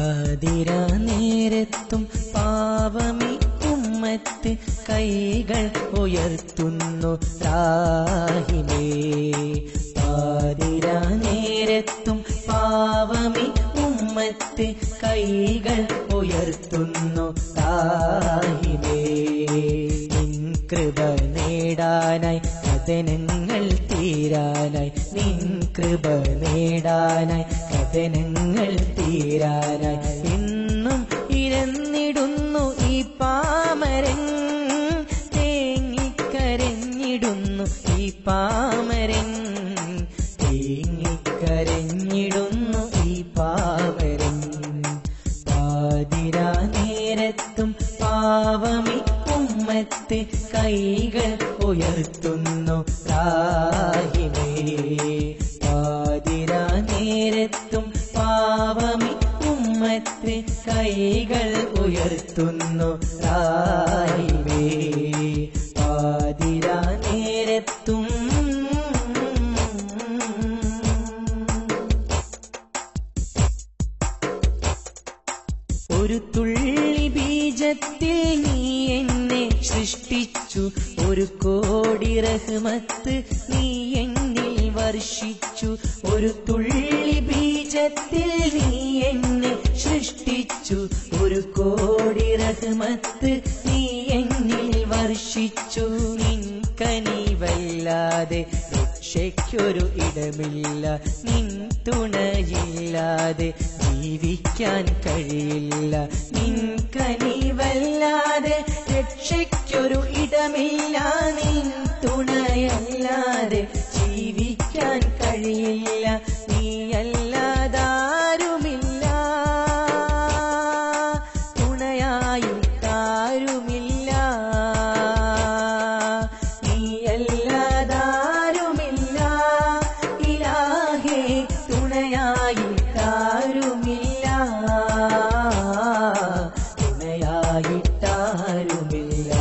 പാതിര നേരത്തും പാവമി ഉമ്മത്ത് കൈകൾ ഉയർത്തുന്നു റാഹിമേ പാതിര നേരത്തും പാവമി ഉമ്മത്ത് കൈകൾ ഉയർത്തുന്നു റാഹിമേ നിൻ കൃപ നേടാനായി കഥനങ്ങൾ തീരാനായി നിൻ കൃപ നേടാനായി കഥനങ്ങൾ തീരാനായി എന്നും ഇരന്നിടുന്നു ഈ പാമരൻ തേങ്ങിക്കരഞ്ഞിടുന്നു ഈ പാമരൻ തേങ്ങിക്കരഞ്ഞിടുന്നു ഈ പാമരൻ പാതിര നേരത്തും പാവമി ഉമ്മത്ത് കൈകൾ ഉയർത്തുന്നു റാഹിമേ പാതിര നേരത്തും പാവമി ഉമ്മത്ത് കൈകൾ ഉയർത്തുന്നു റാഹിമേ പാതിര നേരത്തും ഒരു തുള്ളി ബീജത്തിൽ നീ എന്നെ സൃഷ്ടിച്ചു ഒരു കോടി റഹ്മത്ത് നീ എന്നിൽ വർഷിച്ചു ഒരു തുള്ളി ബീജത്തിൽ നീ എന്നെ സൃഷ്ടിച്ചു ഒരു കോടി റഹ്മത്ത് നീ എന്നിൽ വർഷിച്ചു നിൻ കനിവല്ലാതെ രക്ഷയ്ക്കൊരു ഇടമില്ല നിൻ തുണയില്ലാതെ ജീവിക്കാൻ കഴിയില്ല നിൻ കനിവല്ലാതെ രക്ഷയ്ക്കൊരു ഇടമില്ല നിൻ തുണയല്ലാതെ ജീവിക്കാൻ കഴിയില്ല നീയല്ലാതാരുമില്ല തുണയായി താരുമില്ല നീയല്ലാതാരുമില്ല ഇലാഹേ തുണയായി താരുമില്ല തുണയായി താരുമില്ല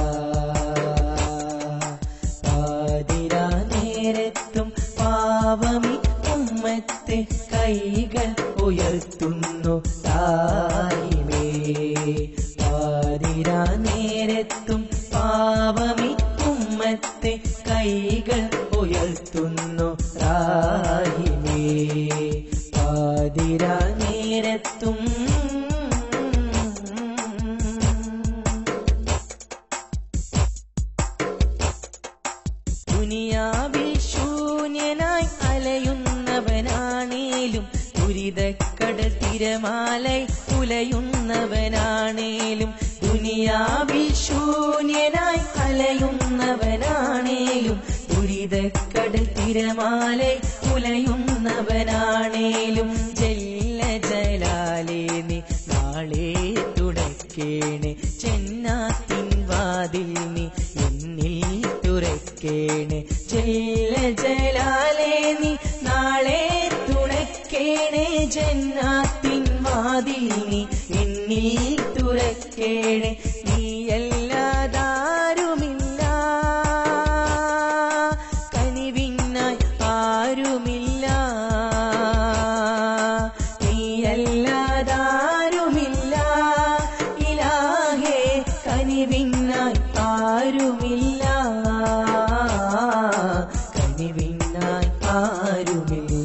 പാതിര നേരത്തും പാവമി ഉമ്മത്തെ കൈകൾ ഉയർത്തുന്നു തായിമേ പാതിര നേരത്തും പാവമി ഉമ്മത്തെ കൈകൾ ഉയർത്തുന്നു റാഹിമേ പാതിര നേരത്തും ദുനിയാവിൽ ശൂന്യനായി അലയുന്നവനാണേലും ദുരിതക്കട തിരമാലൈ ഉലയുന്നവനാണേലും ദുനിയാവിൽ ശൂന്യനായി അലയുന്നവനാണേലും ദുരിതക്കട തിരമാലൈ ഉലയുന്നവനാണേലും ജല്ല ജലാലേ നീ നാളെ തുടക്കേണേ ചെന്നാത്തിൻ വാതിൽ നീ എന്നിൽ തുറക്കേണേ ജല്ല ജലാലേ നീ നാളെ തുണക്കേണേ ജന്നാത്തിൻ വാതിൽ നീ എന്നിൽ തുറക്കേണേ നീയല്ലാതാരുമില്ല കനിവിനായി ആരുമില്ല നീയല്ലാതാരുമില്ല ഇലാഹേ കനിവിനായി ആരുമില്ല കനിവിനായി ആരുമില്ല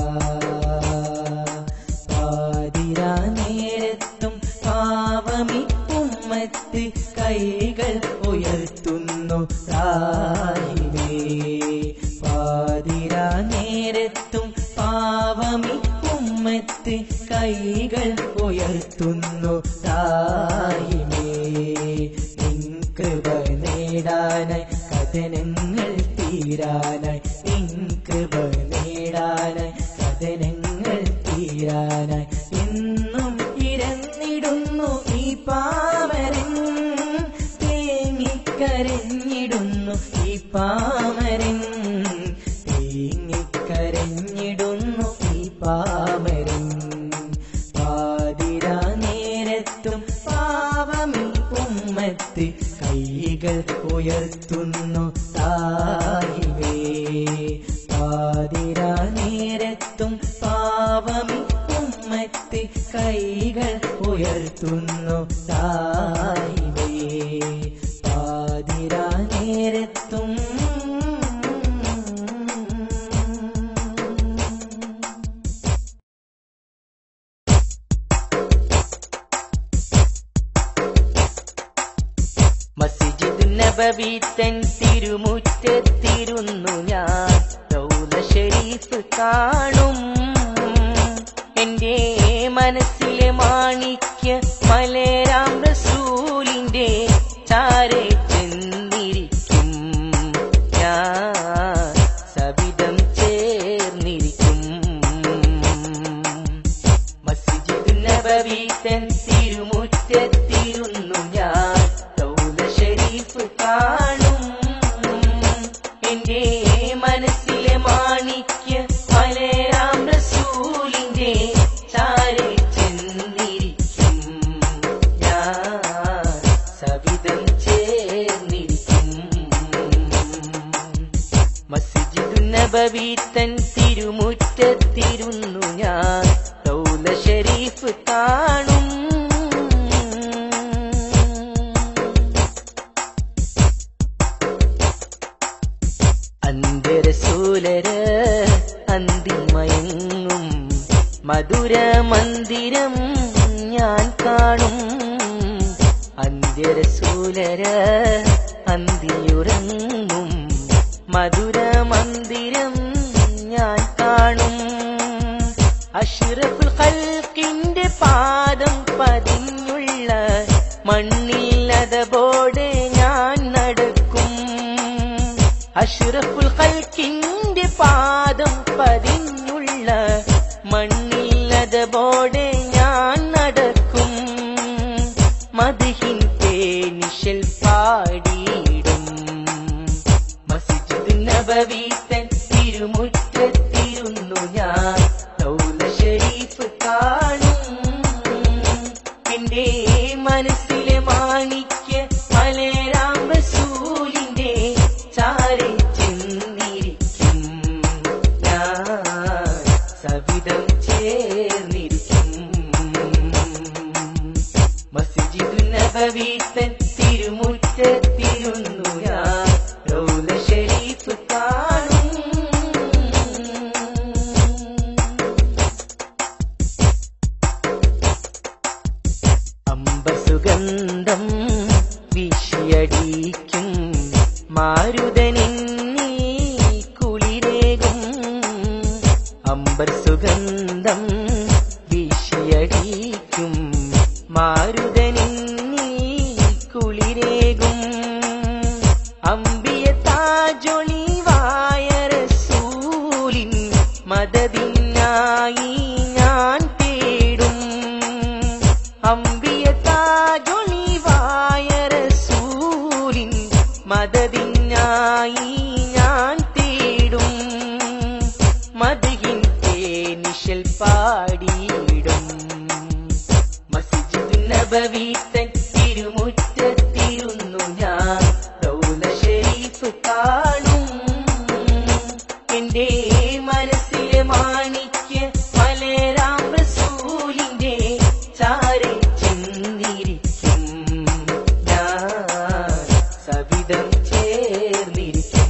പാതിര നേരത്തും പാവമി ഉമ്മത്ത് കൈകൾ ഉയർത്തുന്നു റാഹിമേ പാതിര നേരത്തും പാവമി ഉമ്മത്ത് കൈകൾ ഉയർത്തുന്നു റാഹിമേ നിൻ കൃപ നേടാനായി കഥനങ്ങൾ തീരാനായി നിൻ കൃപ നേടാനായി കഥനങ്ങൾ തീരാനായി എന്നും ഇരന്നിടുന്നു ഈ പാമരൻ തേങ്ങിക്കരഞ്ഞിടുന്നു ഈ പാമരൻ തേങ്ങിക്കരഞ്ഞിടുന്നു ഈ പാമരൻ പാതിര നേരത്തും പാവമി ഉമ്മത്ത് കൈകൾ ഉയർത്തുന്നു തായിവേ പാതിര നേരത്തും പാവമി ഉമ്മത്ത് കൈകൾ ഉയർത്തുന്നു തായിവേ പാതിരാ നേരത്തും മസ്ജിദ് നബവി തൻ തിരുമുറ്റത്തിരുന്നു ഞാൻ റൗല ഷരീഫ് കാണും എന്റെ മനസ്സിലെ മാണിക്യ മലരാം റസൂലിന്റെ ചാരെ ചെന്നിരിക്കും ഞാൻ സവിധം ചേർന്നിരിക്കും മസ്ജിദ് നബവി തൻ തിരുമുറ്റത്തിരുന്നു ഞാൻ റൗല ഷരീഫ് കാണും എന്റെ മനസ്സിലെ മാണിക്യ മലരാം റസൂലിന്റെ ചാരെ ചെന്നിരിക്കും ഞാൻ സവിധം ചേർന്നിരിക്കും മസ്ജിദ് നബവി തൻ തിരുമുറ്റത്തിരുന്നു ഞാൻ റൗല ഷരീഫ് കാണും അന്തരസൂലര അന്തിമയങ്ങും മധുര മന്ദിരം ഞാൻ കാണും അന്ത്യരസൂലര അന്തിയുറങ്ങും മധുര മന്ദിരം ഞാൻ കാണും അഷ്റഫുൽ ഖൽക്കിന്റെ പാദം പതിഞ്ഞുള്ള മണ്ണില്ലതപോടെ ഞാൻ നടക്കും അഷ്റഫുൽ ഖൽക്കിന്റെ പാദം പതിഞ്ഞുള്ള മണ്ണില്ലതപോടെ ഞാൻ നടക്കും മധുഹിൻ തേനിശൽ പാടിയിടും മസ്ജിദ് നബവി തൻ തിരുമുറ്റത്തിരുന്നു ഞാൻ റൗല ഷരീഫ് കാണും എന്റെ മനസ്സിലെ മാണിക്യ മലരാം റസൂലിന്റെ ചാരെ ചെന്നിരിക്കും ഞാൻ സവിധം ചേർന്നിരിക്കും മസ്ജിദ് നബവി തൻ തിരുമുറ്റത്തിരുന്നു ഞാൻ റൗല ഷരീഫ് കാണും അമ്പസുഗന്ധം വീശിയടിക്കും മാരുതനിന്നീ കുളിരേകും അമ്പർ സുഗന്ധം വീശിയടിക്കും മാരുതനിന്നീ കുളിരേകും അമ്പിയ താജൊളിവായ റസൂലിൻ മദതിനായി ഞാൻ തേടും അമ്പിയ താജൊളിവായ റസൂലിൻ മദതിനായി ഞാൻ തേടും മദഹിൻ തേനിശൽ പാടിയിടും മസ്ജിദ് നബവി തൻ തിരുമുറ്റത്തിരുന്നു ഞാൻ റൗല ഷരീഫ് കാണും എന്റെ മനസ്സിലെ മാണിക്യ മലരാം റസൂലിന്റെ ചാരെ ചെന്നിരിക്കും ഞാൻ സവിധം ചേർന്നിരിക്കും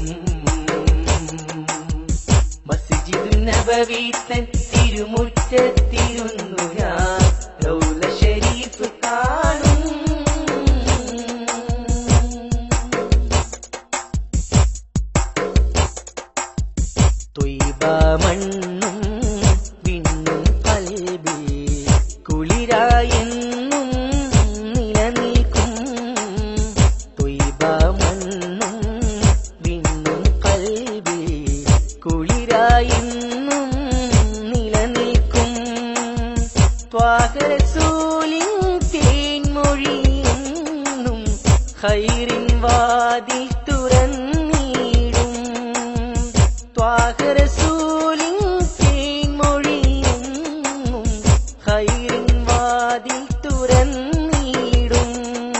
മസ്ജിദ് നബവി തൻ തിരുമുറ്റത്തിരുന്നു ഞാൻ റൗല ഷരീഫ് കാണും തൊയ്ബ മണ്ണും വിണ്ണും കൽബിൽ കുളിരായെന്നും നിലനിൽക്കും തൊയ്ബ മണ്ണും വിണ്ണും കൽബിൽ കുളിരായെന്നും നിലനിൽക്കും ത്വാകരസൂലിൻ തേൻമൊഴിയെന്നും ഖൈറിൻ വാതിൽ തുറന്നിടും ത്വാകരസൂലിൻ തേൻമൊഴിയെന്നും ഖൈറിൻ വാതിൽ തുറന്നിടും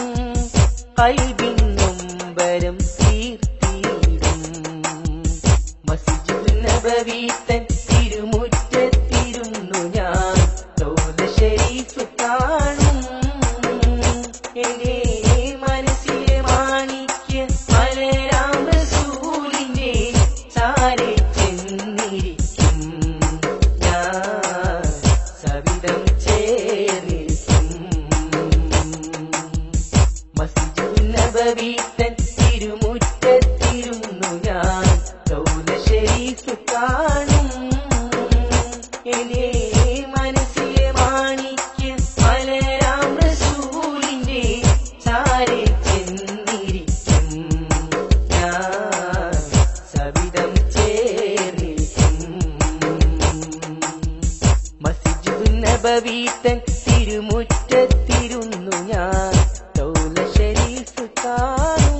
കൽബിൻ നൊമ്പരം തീർത്തിടും മസ്ജിദ് നബവി തൻ തിരുമുറ്റത്തിരുന്നു ഞാൻ റൗല ശരീ കാണും എന്റെ മനസ്സിലെ മാണിക്ക് മലരാം റസൂലിന്റെ ചാരെ ചെന്നിരിക്കും ഞാൻ സവിധം ചേർന്നിരിക്കും മസ്ജിദുൻ നബവീത്തൻ തിരുമുറ്റത്തിരുന്നു ഞാൻ ദൗല ഷരീഫ് കാണും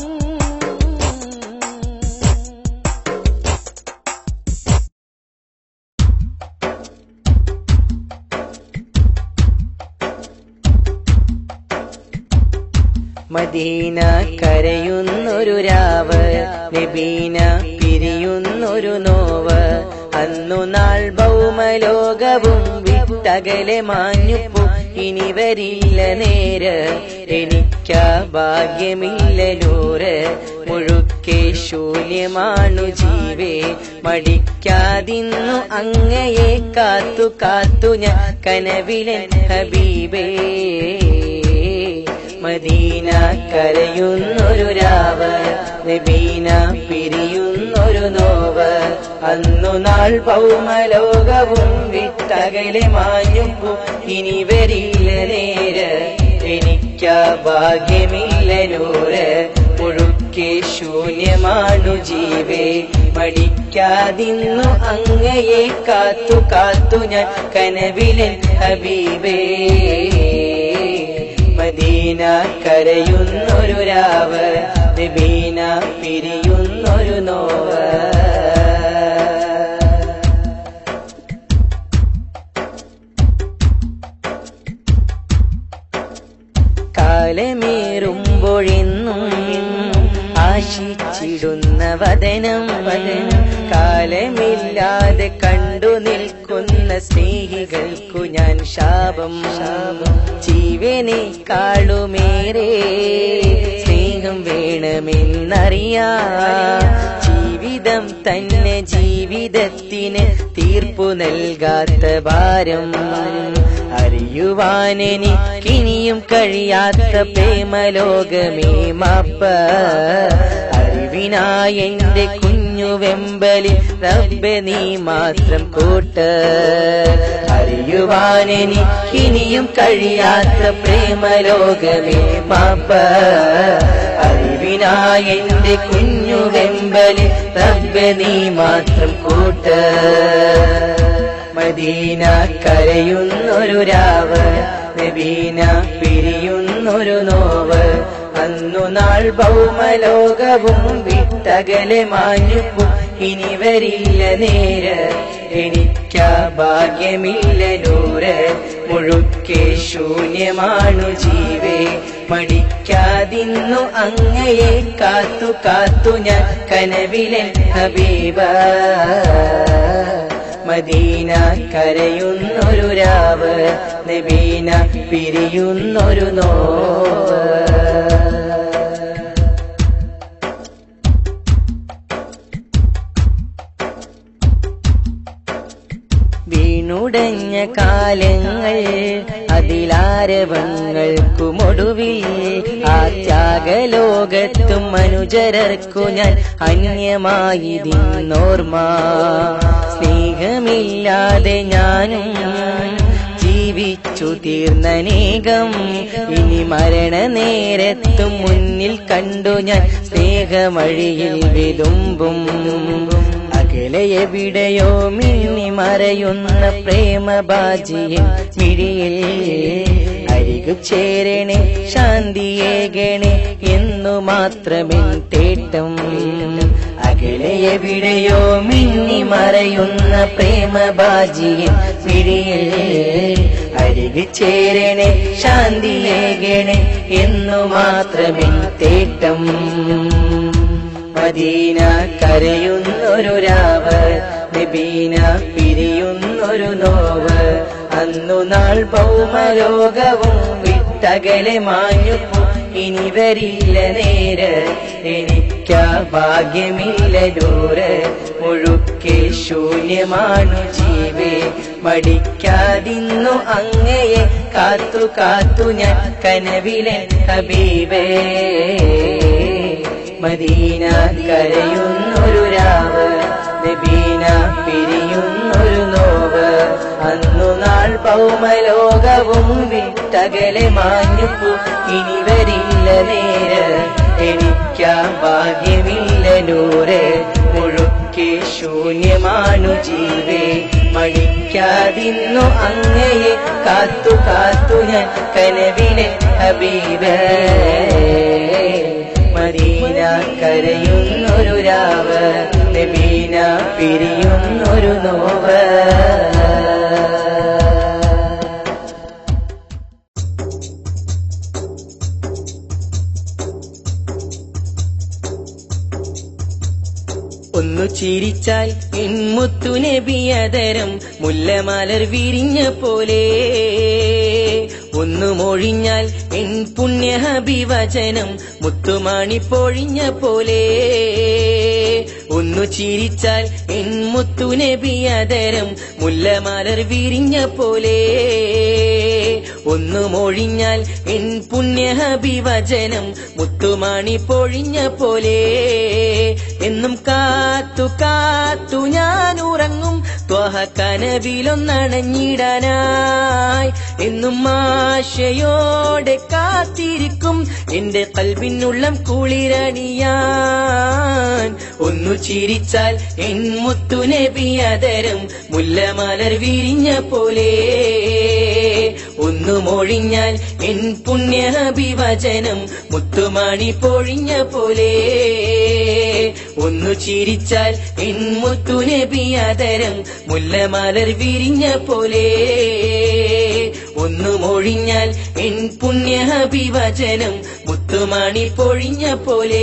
മദീന കരയുന്നൊരു രാവ് നബീന പിരിയുന്നൊരു നോവ് അന്നു നാൾ ഭൗമലോകവും വിട്ടകലെ മാഞ്ഞുപ്പോ ഇനി വരില്ല നേര് എനിക്കാ ഭാഗ്യമില്ല നൂറ് മുഴുക്കെ ശൂന്യമാണു ജീവേ മടിക്കാതിന്നു അങ്ങയെ കാത്തു കാത്തു ഞാൻ കനവിലൻ ഹബീബേ മദീന കരയുന്നൊരു രാവ് നബീന പിരിയുന്നൊരു നോവ് അന്നു നാൾ പൗമലോകവും വിട്ടകലെ മാഞ്ഞുപ്പു ഇനി വരില്ല നേര് എനിക്കാ ഭാഗ്യമില്ല നൂറ് മുഴുക്കെ ശൂന്യമാണു ജീവേ മടിക്കാതിന്നു അങ്ങയെ കാത്തു കാത്തു ഞാൻ കനവിലൻ ഹബീബേ മദീന കരയുന്നൊരു രാവ് നബീന പിരിയുന്നൊരു നോവ് കാലമേറുമ്പോഴെന്നും ആശിച്ചിടുന്ന വദനം വദനം കാലമില്ലാതെ കണ്ടു നിൽക്കുന്ന സ്നേഹികൾക്കു ഞാൻ ശാപം ശാപം ജീവനേക്കാളുമേറെ സ്നേഹം വേണമെന്നറിയാ ജീവിതം തന്നെ ജീവിതത്തിന് തീർപ്പു നൽകാത്ത ഭാരം അറിയുവാനെനിക്കിനിയും കഴിയാത്ത പ്രേമലോകമേ മാപ്പ അറിവിനായെന്റെ കുഞ്ഞു വെമ്പലി റബ്ബെ നീ മാത്രം കൂട്ട് അറിയുവാനെനിക്കിനിയും കഴിയാത്ത പ്രേമലോകമേ മാപ്പ അറിവിനായെന്റെ കുഞ്ഞു വെമ്പലി റബ്ബെ നീ മാത്രം കൂട്ട് മദീന കരയുന്നൊരു രാവ് നബീന പിരിയുന്നൊരു നോവ് അന്നു നാൾ ഭൗമലോകവും വിട്ടകലെ മാഞ്ഞുപ്പു ഇനി വരില്ല നേര് എനിക്കാ ഭാഗ്യമില്ല നൂറ് മുഴുക്കെ ശൂന്യമാണു ജീവേ മടിക്കാതിന്നു അങ്ങയെ കാത്തു കാത്തു ഞാൻ കനവിലൻ ഹബീബ മദീന കരയുന്നൊരു രാവ് നബീന പിരിയുന്നൊരു നോവ് വീണുടഞ്ഞ കാലങ്ങൾ അതിലാരവങ്ങൾക്കുമൊടുവിൽ ആ ത്യാഗലോകത്തും മനുജരർക്കു ഞാൻ അന്യമായി ദിന്നോർമ്മ സ്നേഹമില്ലാതെ ഞാനും ജീവിച്ചു തീർന്നനേകം ഇനി മരണ നേരത്തും മുന്നിൽ കണ്ടു ഞാൻ സ്നേഹമഴിയിൽ വിതുമ്പും അകലെ എവിടെയോ മിന്നി മറയുന്ന പ്രേമബാജിയൻ മിഴിയിൽ അരികു ചേരണേ ശാന്തിയേകണേ എന്നു മാത്രമേ തേട്ടം അകലെ എവിടെയോ മിന്നി മറയുന്ന പ്രേമബാജിയൻ മിഴിയിൽ അരികു ചേരണേ ശാന്തിയേകണേ എന്നു മാത്രമേ തേട്ടം മദീന കരയുന്നൊരു രാവ് നബീന പിരിയുന്നൊരു നോവ് അന്നു നാൾ ഭൗമലോകവും വിട്ടകലെ മാഞ്ഞുപ്പോ ഇനി വരില്ല നേര് എനിക്കാ ഭാഗ്യമില്ല ദൂര് മുഴുക്കെ ശൂന്യമാണു ജീവേ മടിക്കാതിന്നു അങ്ങയെ കാത്തു കാത്തു ഞാൻ കനവിലെ ഹബീബേ മദീന കരയുന്നൊരു രാവ് നബീന പിരിയുന്നൊരു നോവ് അന്നു നാൾ ഭൗമലോകവും വിട്ടകലെ മാഞ്ഞുപ്പു ഇനി വരില്ല നേര് എനിക്കാം ഭാഗ്യമില്ല നൂറ് മുഴുക്കെ ശൂന്യമാണു ജീവേ മടിക്കാതിന്നു അങ്ങയെ കാത്തു കാത്തു ഞാൻ കനവിലെ ഹബീബേ മദീന കരയുന്നൊരു രാവ് നബീന പിരിയുന്നൊരു നോവ് ഒന്നു ചിരിച്ചാൽ എൻമുത്തു നബിയതരം മുല്ലമലർ വിരിഞ്ഞ പോലെ ഒന്നു മൊഴിഞ്ഞാൽ എൻ പുണ്യ ഹബിവചനം മുത്തുമാണി പൊഴിഞ്ഞ പോലെ ഒന്നു ചിരിച്ചാൽ എൻ മുത്തു നബിയതരം മുല്ലമലർ വിരിഞ്ഞ പോലെ ഒന്നു മൊഴിഞ്ഞാൽ എൻ പുണ്യ ഹബിവചനം മുത്തുമാണി പൊഴിഞ്ഞ പോലെ എന്നും കാത്തു കാത്തു ഞാൻ ഉറങ്ങും ത്വഹ കനവിലൊന്നണഞ്ഞിടാനായി എന്നും ആശയോടെ കാത്തിരിക്കും എന്റെ കൽവിനുള്ളം കുളിരണിയാൻ ഒന്നു ചിരിച്ചാൽ എൻ മുത്തു നബിയതരം മുല്ലമലർ വിരിഞ്ഞ പോലെ ഒന്നു മൊഴിഞ്ഞാൽ എൻ പുണ്യഭിവചനം മുത്തുമണി പൊഴിഞ്ഞ പോലെ ഒന്നു ചിരിച്ചാൽ എൻ മുത്തു നബിയതരം മുല്ലമലർ വിരിഞ്ഞ പോലെ ഒന്നു മൊഴിഞ്ഞാൽ എൻ പുണ്യഭിവചനം മുത്തുമണി പൊഴിഞ്ഞ പോലെ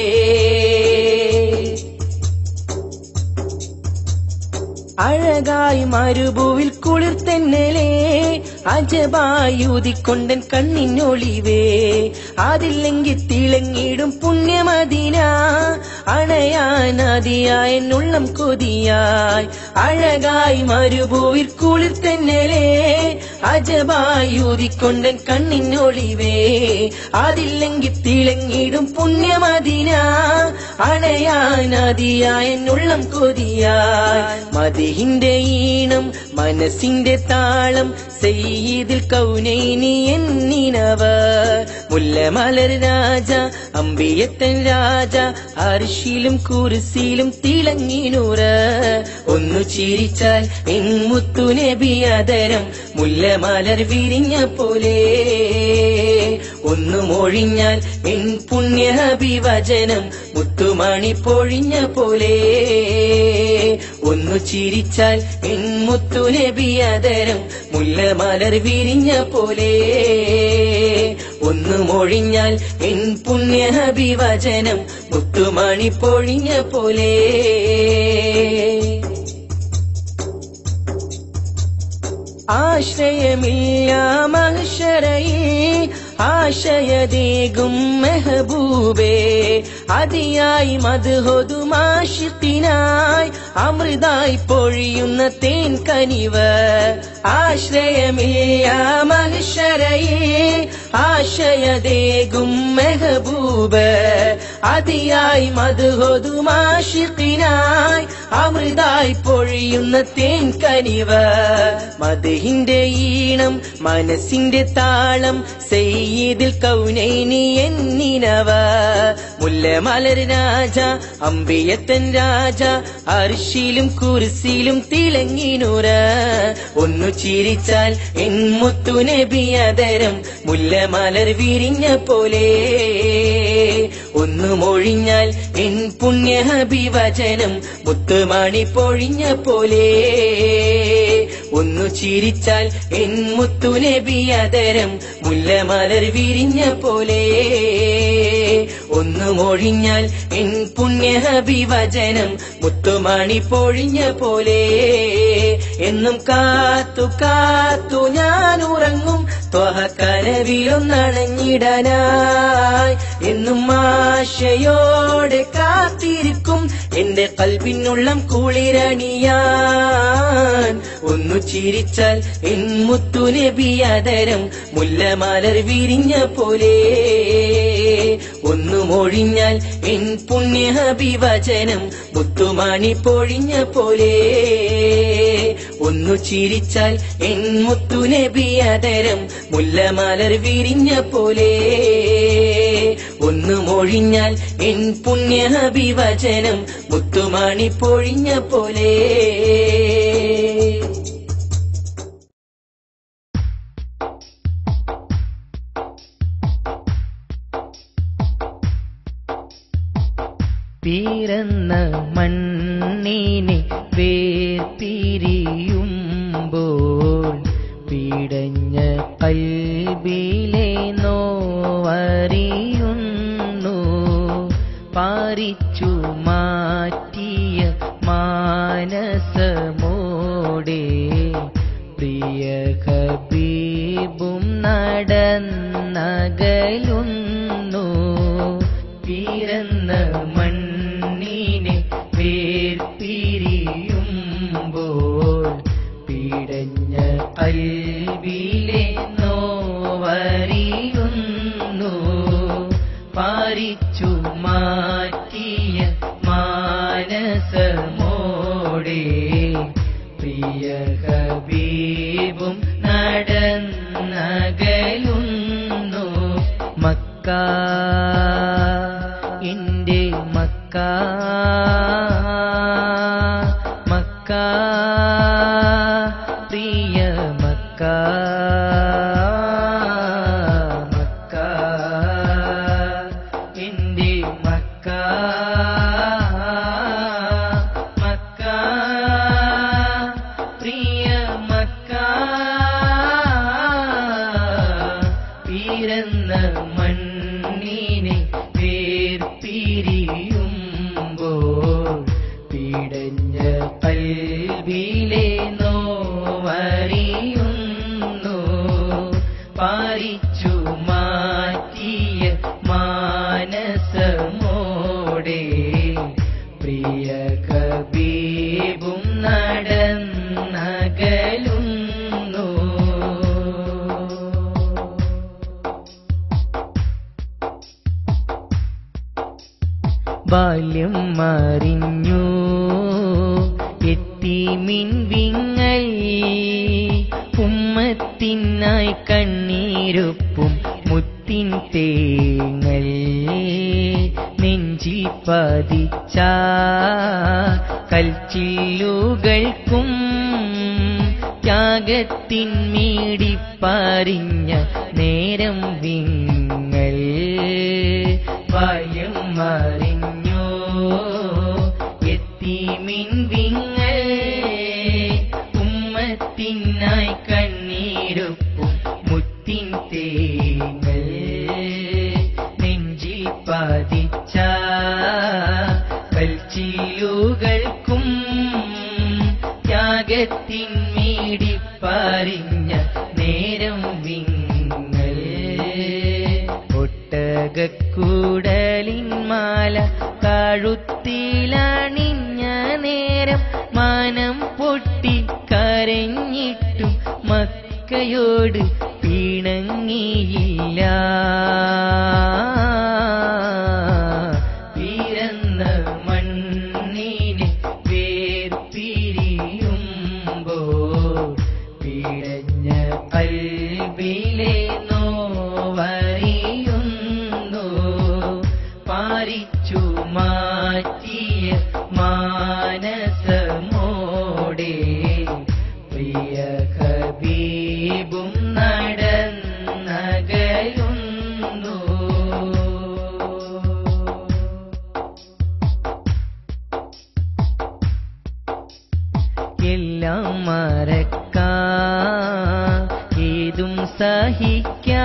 അഴകായി മരുഭൂവിൽ കുളിർ തെന്നലേ അജബായുതിക്കൊണ്ടൻ കണ്ണിനൊളിവേ അതില്ലെങ്കിൽ തിളങ്ങിടും പുണ്യമദീന അണയാനദിയായ എന്നുള്ളം കൊതിയായി അഴകായി മരുഭൂവിൽ കുളിർ തെന്നലേ അജബായുതിക്കൊണ്ടൻ കണ്ണിനൊളിവേ അതില്ലെങ്കിൽ തിളങ്ങിടും പുണ്യമദീന അണയാനദിയായ എന്നുള്ളം കൊതിയായി മതിഹിന്റെ ഈണം മനസ്സിന്റെ താളം സെയ്തിൽ കൗനൈനി എന്നിനവർ മുല്ലമലർ രാജ അമ്പിയത്തൻ രാജ അർഷിലും കുരിശിലും തിളങ്ങിനൂറ് ഒന്നു ചിരിച്ചാൽ എങ്ങുത്തു നബിയതരം മുല്ലമലർ വിരിഞ്ഞ പോലെ ഒന്നു മൊഴിഞ്ഞാൽ എൻ പുണ്യഭിവചനം മുത്തുമണി പൊഴിഞ്ഞ പോലെ ഒന്നു ചിരിച്ചാൽ എൻ മുത്തു നബിയതരം മുല്ലമലർ വിരിഞ്ഞ പോലെ ഒന്നു മൊഴിഞ്ഞാൽ എൻ പുണ്യഭിവചനം മുത്തുമണി പൊഴിഞ്ഞ പോലെ ആശ്രയമില്ല മഹ്ഷറയിൽ ആശയദേകും മെഹബൂബേ അതിയായി മധുഹൊതുമാഷിത്തിനായി അമൃതായി പൊഴിയുന്ന തേൻ കനിവ് ആശ്രയമില്ല മഹ്ഷറയിൽ ആശയദേകും മെഹബൂബ് അതിയായി മധുഹൊതുമാഷിത്തിനായി അമൃതായി പൊഴിയുന്ന തേൻ കനിവ് മധുഹിന്റെ ഈണം മനസ്സിന്റെ താളം സെയ്തിൽ കൗനൈനി എന്നിനവ മുല്ലമലർ രാജ അമ്പിയത്തൻ രാജ അർഷിലും കുരിശിലും തിളങ്ങിനുറ ഒന്നു ചിരിച്ചാൽ എൻ മുത്തു നബിയതരം മുല്ലമലർ വിരിഞ്ഞ പോലെ ഒന്നു മൊഴിഞ്ഞാൽ എൻ പുണ്യഭിവചനം മുത്തുമണി പൊഴിഞ്ഞ പോലെ ഒന്നു ചിരിച്ചാൽ എൻ മുത്തു നബിയതരം മുല്ലമലർ വിരിഞ്ഞ പോലെ ഒന്നു മൊഴിഞ്ഞാൽ എൻ പുണ്യഭിവചനം മുത്തുമണി പൊഴിഞ്ഞ പോലെ എന്നും കാത്തു കാത്തു ഞാൻ ഉറങ്ങും ത്വഹ കനവിലൊന്നണഞ്ഞിടാനായി എന്നും ആശയോടെ കാത്തിരിക്കും എന്റെ കൽവിനുള്ളം കുളിരണിയാൻ ഒന്നു ചിരിച്ചാൽ എൻ മുത്തു നബിയതരം മുല്ലമലർ വിരിഞ്ഞ പോലെ ഒന്നുമൊഴിഞ്ഞാൽ എൻ പുണ്യഹബിവചനം മുത്തുമണി പൊഴിഞ്ഞ പോലെ ഒന്നു ചിരിച്ചാൽ എൻ മുത്തുനബിയതരം മുല്ലമലർ വിരിഞ്ഞ പോലെ ഒന്നുമൊഴിഞ്ഞാൽ എൻ പുണ്യഹബിവചനം മുത്തുമണി പൊഴിഞ്ഞ പോലെ പിറന്ന മണ്ണിനെ വേർപിരിയുമ്പോൾ പിടഞ്ഞ കൽബിലെ നോവറിയുന്നു പാരിച്ചു മാറ്റിയ മാനസമോടെ പ്രിയ കബീബും നടന്നകലുന്നു പിറന്ന മണ്ണിനെ വേർപിരിയുമ്പോൾ പിടഞ്ഞ കൽവിലെ നോവറിയുന്നു പാരിച്ചു മാറ്റിയ മാനസമോടെ പ്രിയ ഹബീബും നടന്നകലുന്നു മക്ക എന്റെ മക്ക മക്ക പ്രിയ മക്ക മക്ക എന്റെ മക്ക മക്ക പ്രിയ മക്ക പിറന്ന മണ്ണിനെ വേർപിരിയുമ്പോൾ പിടഞ്ഞ കൽവിലെ നോവറിയുന്നു പാരിച്ചു മാറ്റിയ മാനസമോടെ പ്രിയ കബീബും നടന്നകലുന്നു ബാല്യം മറിഞ്ഞു എത്തിമിൻ വിങ്ങൽ ഉമ്മത്തിനായി കണ്ണീരൊപ്പും മുത്തിൻ തേങ്ങൽ നെഞ്ചിൽ പതിച്ച കൽച്ചില്ലുകൾക്കും ത്യാഗത്തിൻ മീടിപ്പറിഞ്ഞ നേരം വിങ്ങൽ ബാല്യം മറിഞ്ഞു എത്തിമിൻ വിങ്ങൽ ഉമ്മത്തിനായി കണ്ണീരൊപ്പും മുത്തിൻ തേങ്ങൽ നെഞ്ചിൽ പതിച്ച കൽച്ചിലുകൾക്കും ത്യാഗത്തിൻ മീടിപ്പറിഞ്ഞ നേരം വിങ്ങൽ ഒട്ടകക്കൂടലിൻ മാല കഴുത്തിലണിഞ്ഞ നേരം മാനം പൊട്ടി കരഞ്ഞിട്ടും മക്കയോട് പിണങ്ങിയില്ല പിറന്ന മണ്ണിനെ വേർപിരിയുമ്പോൾ പിടഞ്ഞ കൽബിലെ നോവറിയുന്നു പാരിച്ചു മാറ്റിയ മാനസമോടെ പ്രിയ ഹബീബും നടന്നകലുന്നു എല്ലാം മറക്കാ ഏതും സഹിക്കാ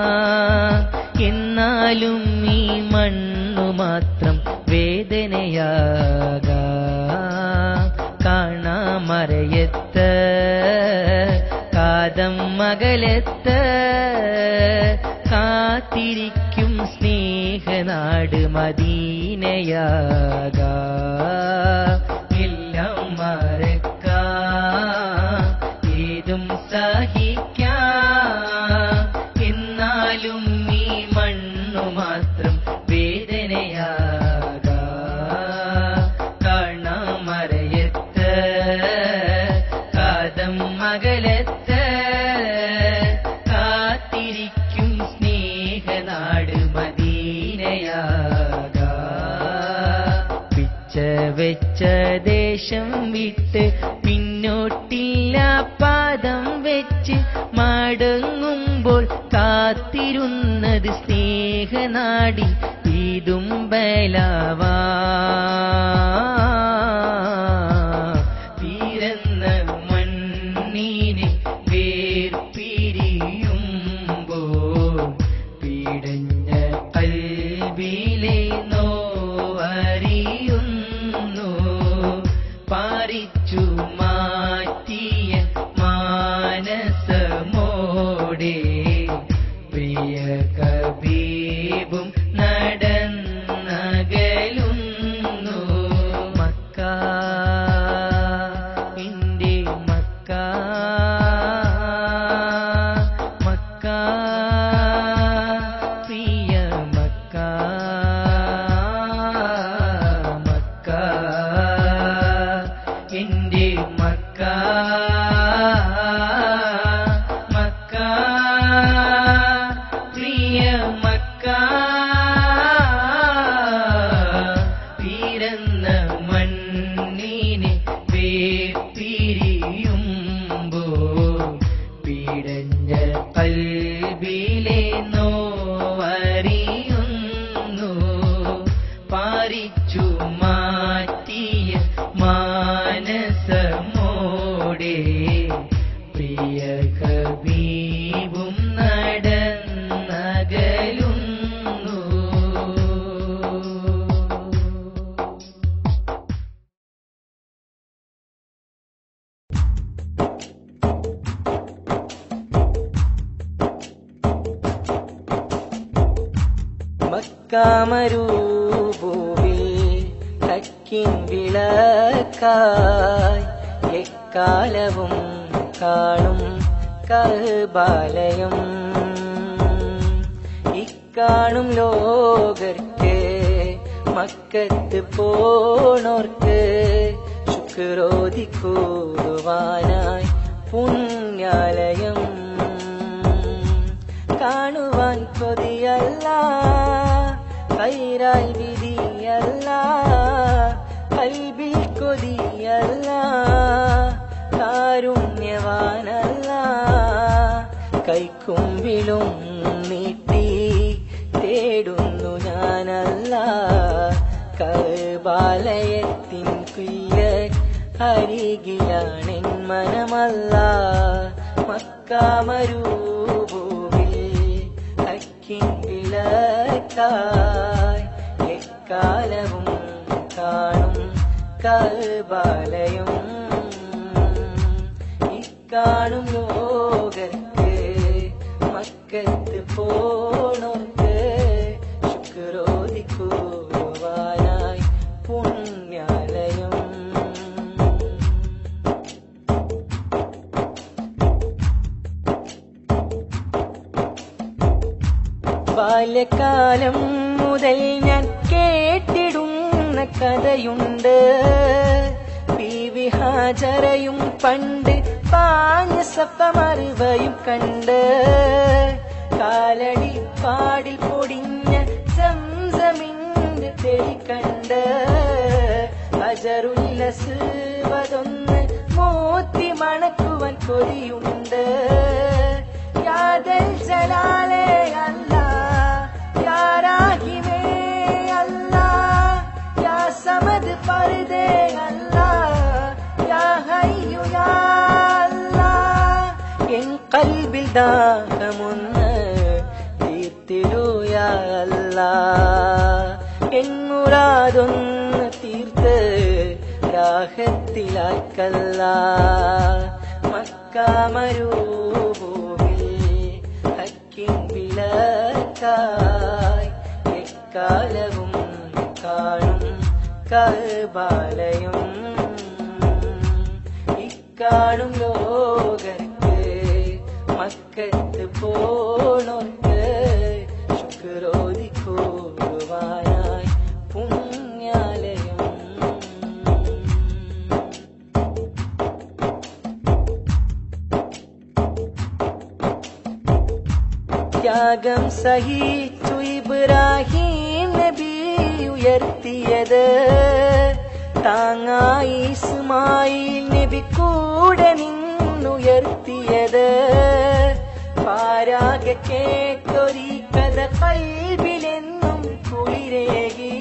എന്നാലും ഈ മണ്ണു മാത്രം വേദനയാകാ കാണാമറയത്ത് കാതം മകലത്ത് കാത്തിരിക്കും സ്നേഹനാട് മദീനയാകാ എല്ലാം മറക്കാ ഏതും സഹിക്കാ എന്നാലും ഈ മണ്ണു മാത്രം മകളെത്ത് കാത്തിരിക്കും സ്നേഹനാട് മദീനയാകാ പിച്ച വെച്ച ദേശം വിട്ട് പിന്നോട്ടില്ല പാദം വെച്ച് മടങ്ങുമ്പോൾ കാത്തിരുന്നത് സ്നേഹനാടി ഈതും ബലവാ പിറന്ന മണ്ണിനെ വേർപിരിയുമ്പോൾ പിടഞ്ഞ കൽബിലെ നോവറിയുന്നു പാരിച്ചു മാറ്റിയ മാനസമോടെ പ്രിയ കബീബും നടന്നകലുന്നു മക്ക ഇന്റെ മക്ക മക്ക പ്രിയ മക്ക മക്ക എന്റെ മക്ക മക്ക പ്രിയ മക്ക പിറന്ന മണ്ണിനെ വേർപിരിയുമ്പോ പിടഞ്ഞ കൽബിലെ നോവറിയുന്നു പാരിച്ചു മാറ്റിയ മാനസമോടെ പ്രിയ കബീബും നടന്നകലുന്നു മക്കാമരൂപൂവിൽ തക്കിൻ വിളക്കായി എക്കാലവും കാണും കൽബാലയം ഇക്കാണും ലോകർക്ക് മക്കത്ത് പോണോർക്ക് ശുക്രോതി കൂടുവാനായി പുണ്യാലയം കാണുവാൻ കൊതിയല്ല കൈരാൽ വിധിയല്ല കൽബിൽ കൊതിയല്ല കാരുണ്യവാനല്ല കൈക്കുമ്പിലും നീട്ടി തേടുന്നു ഞാനല്ല കൽബാലയത്തിൻ കുയ്യ അരികിലാണെൻ മനമല്ല മക്കാമരൂപൂവിൽ അക്കിൻ വിളക്കായി എക്കാലവും കാണും കൽബാലയം ഇക്കാണും ലോകർക്ക് മക്കത്ത് പോണോർക്ക് ശുക്രോതി കൂടുവാനായി പുണ്യാലയം ബാല്യകാലം മുതൽ ഞാൻ കേട്ടിടുന്ന കഥയുണ്ട് പി വി ഹാജരയും പണ്ട് പാഞ്ഞ സപ്പമറിവയും കണ്ട് കാലടി പാടിൽ പൊടിഞ്ഞ സംസമിന്റെ തെളി കണ്ട് അജറുല്ലസുവതൊന്ന് മോത്തി മണക്കുവാൻ കൊതിയുണ്ട് യാദൽ ജലാലേ അല്ല യാരാഹിമേ അല്ല യാ സമദ് പർദേ അല്ല യാ ഹയ്യു യാ അല്ല എൻ കൽബിൽ ദാഹമൊന്ന് തീർത്തിരൂ യാ അല്ല എൻ മുറാദൊന്ന് തീർത്ത് രാഹത്തിലാക്കല്ല മക്കാമരൂപൂവിൽ ഹക്കിൻ വിളക്കായി എക്കാലവും കാണും കൽബാലയം ഇക്കാണും ലോകർക്ക് മക്കത്ത് പോണോർക്ക് ശുക്രോതി കൂടുവാനായി പുണ്യാലയം ത്യാഗം സഹിച്ചു ഇബ്രാഹിം നബി ഉയർത്തിയത് താങ്ങായി ഇസ്മായിൽ നബി കൂടെ നിന്നുയർത്തിയത് പാരാകെ കേട്ടൊരി കഥ കൽവിലെന്നും കുളിരേകി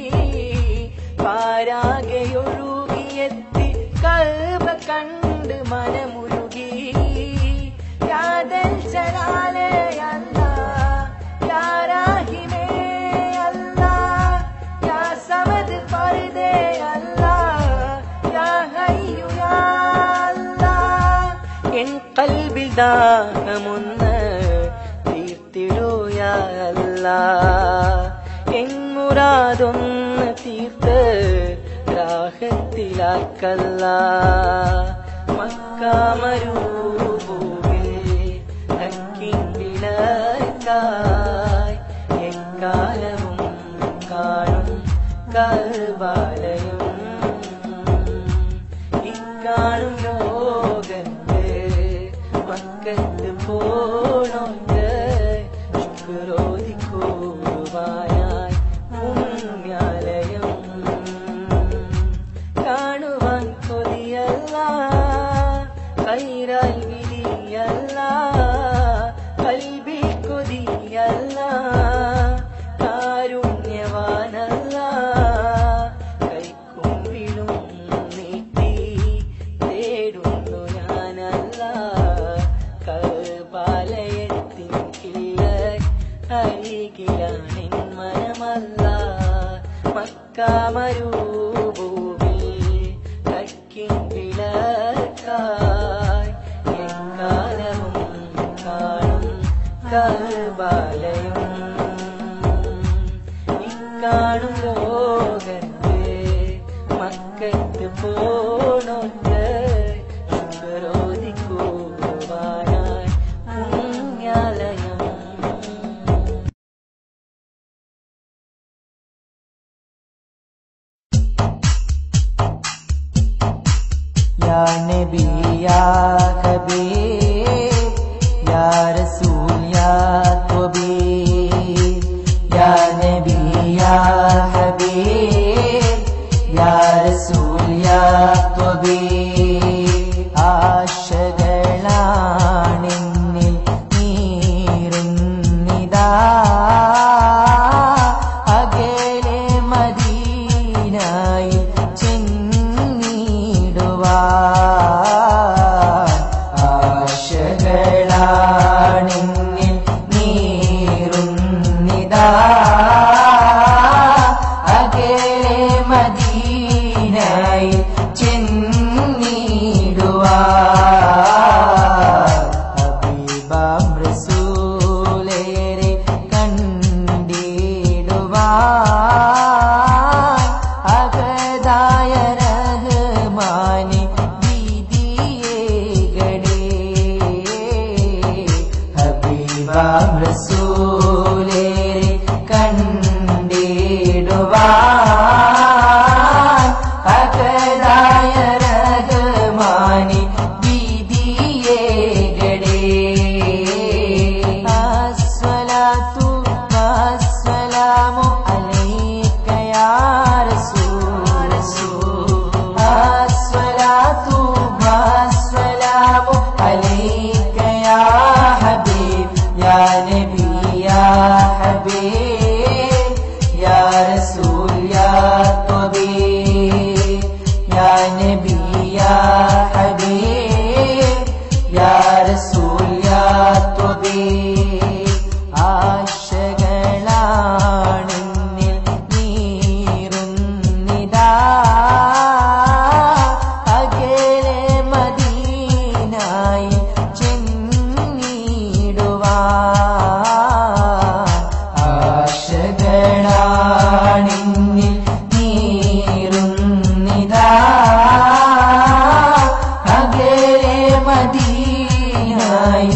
പാരാകെ ഒഴുകിയെത്തി കൽവ കണ്ട് മനമുരുകി യാതൽ ചലാലേ അല്ലാ യാ രാഹിമേ അല്ലാ യാ സമദ് ഫർദേ അല്ലാ യാ ഹയ്യു യാ അല്ലാ എൻ കൽബിൽ ദാഹമൊന്ന് തീർത്തിടൂയാ അല്ലാ എൻ മുറാദൊന്ന് തീർത്ത് രാഹത്തിലാക്കല്ല മക്കാമരൂപൂവിൽ ഹക്കിണ്ടിലായി എക്കാലവും കാണും കൽവാലയും ഇക്കാണും ലോകത്ത് മക്കത്ത് പോണോണ്ട് ശുക്രോധിക്കുവാനായി പുണ്യാലയം കാണുവാൻ കൊതിയല്ല കൈരാൽ വിധിയല്ല കൽവിൽ കൊതിയല്ല കാരുണ്യവാനല്ല കൈക്കുമ്പിളും നീട്ടി തേടുന്നു ഞാനല്ല കൽപാലയത്തിൻ കിള്ള അരികിലാണെൻ മനമല്ല മക്കാമരൂപൂവിൽ കക്കിൻ വിളക്കായി എക്കാലവും കാണും കൽപാലയം ഇക്കാണും ലോകത്ത് മക്കത്ത് പോണോട്ട് ശുക്രോധിക്കുവാനായി പുണ്യാലയം या नबी या हबीब या रसूल या तबीब या नबी या हबीब या रसूल या തബീബ് ആശകളാണെന്നിൽ നീറുന്നിതാ അകലെ മദീനായി ചെന്നിടുവാൻ ആശകളാണെന്നിൽ നീറുന്നിതാ അകലെ മദീനായി ചെന്നിടുവാൻ ഹബീബാം റസൂലേരെ കണ്ടിടുവാൻ അകതായ റഹ്മാനെ വിധിയേകടേ ഹബീബാം റസൂലേരെ കണ്ടിടുവാൻ അകതായ റഹ്മാനെ വിധിയേകടേ അസ്സലാത്തു വസ്സലാമു അലൈക യാ റസൂൽ അസ്സലാത്തു വസ്സലാമു അലൈക യാ ഹബീബ് യാ നബി യാ ഹബീബ് യാ റസൂൽ യാ തബീബ് യാ നബി യാ ഹബീബ് യാ റസൂൽ യാ തബീബ് ആശകളാണെന്നിൽ നീറുന്നിതാ അകലെ മദീനായി ചെന്നിടുവാൻ ആശകളാണെന്നിൽ നീറുന്നിതാ അകലെ മദീനായി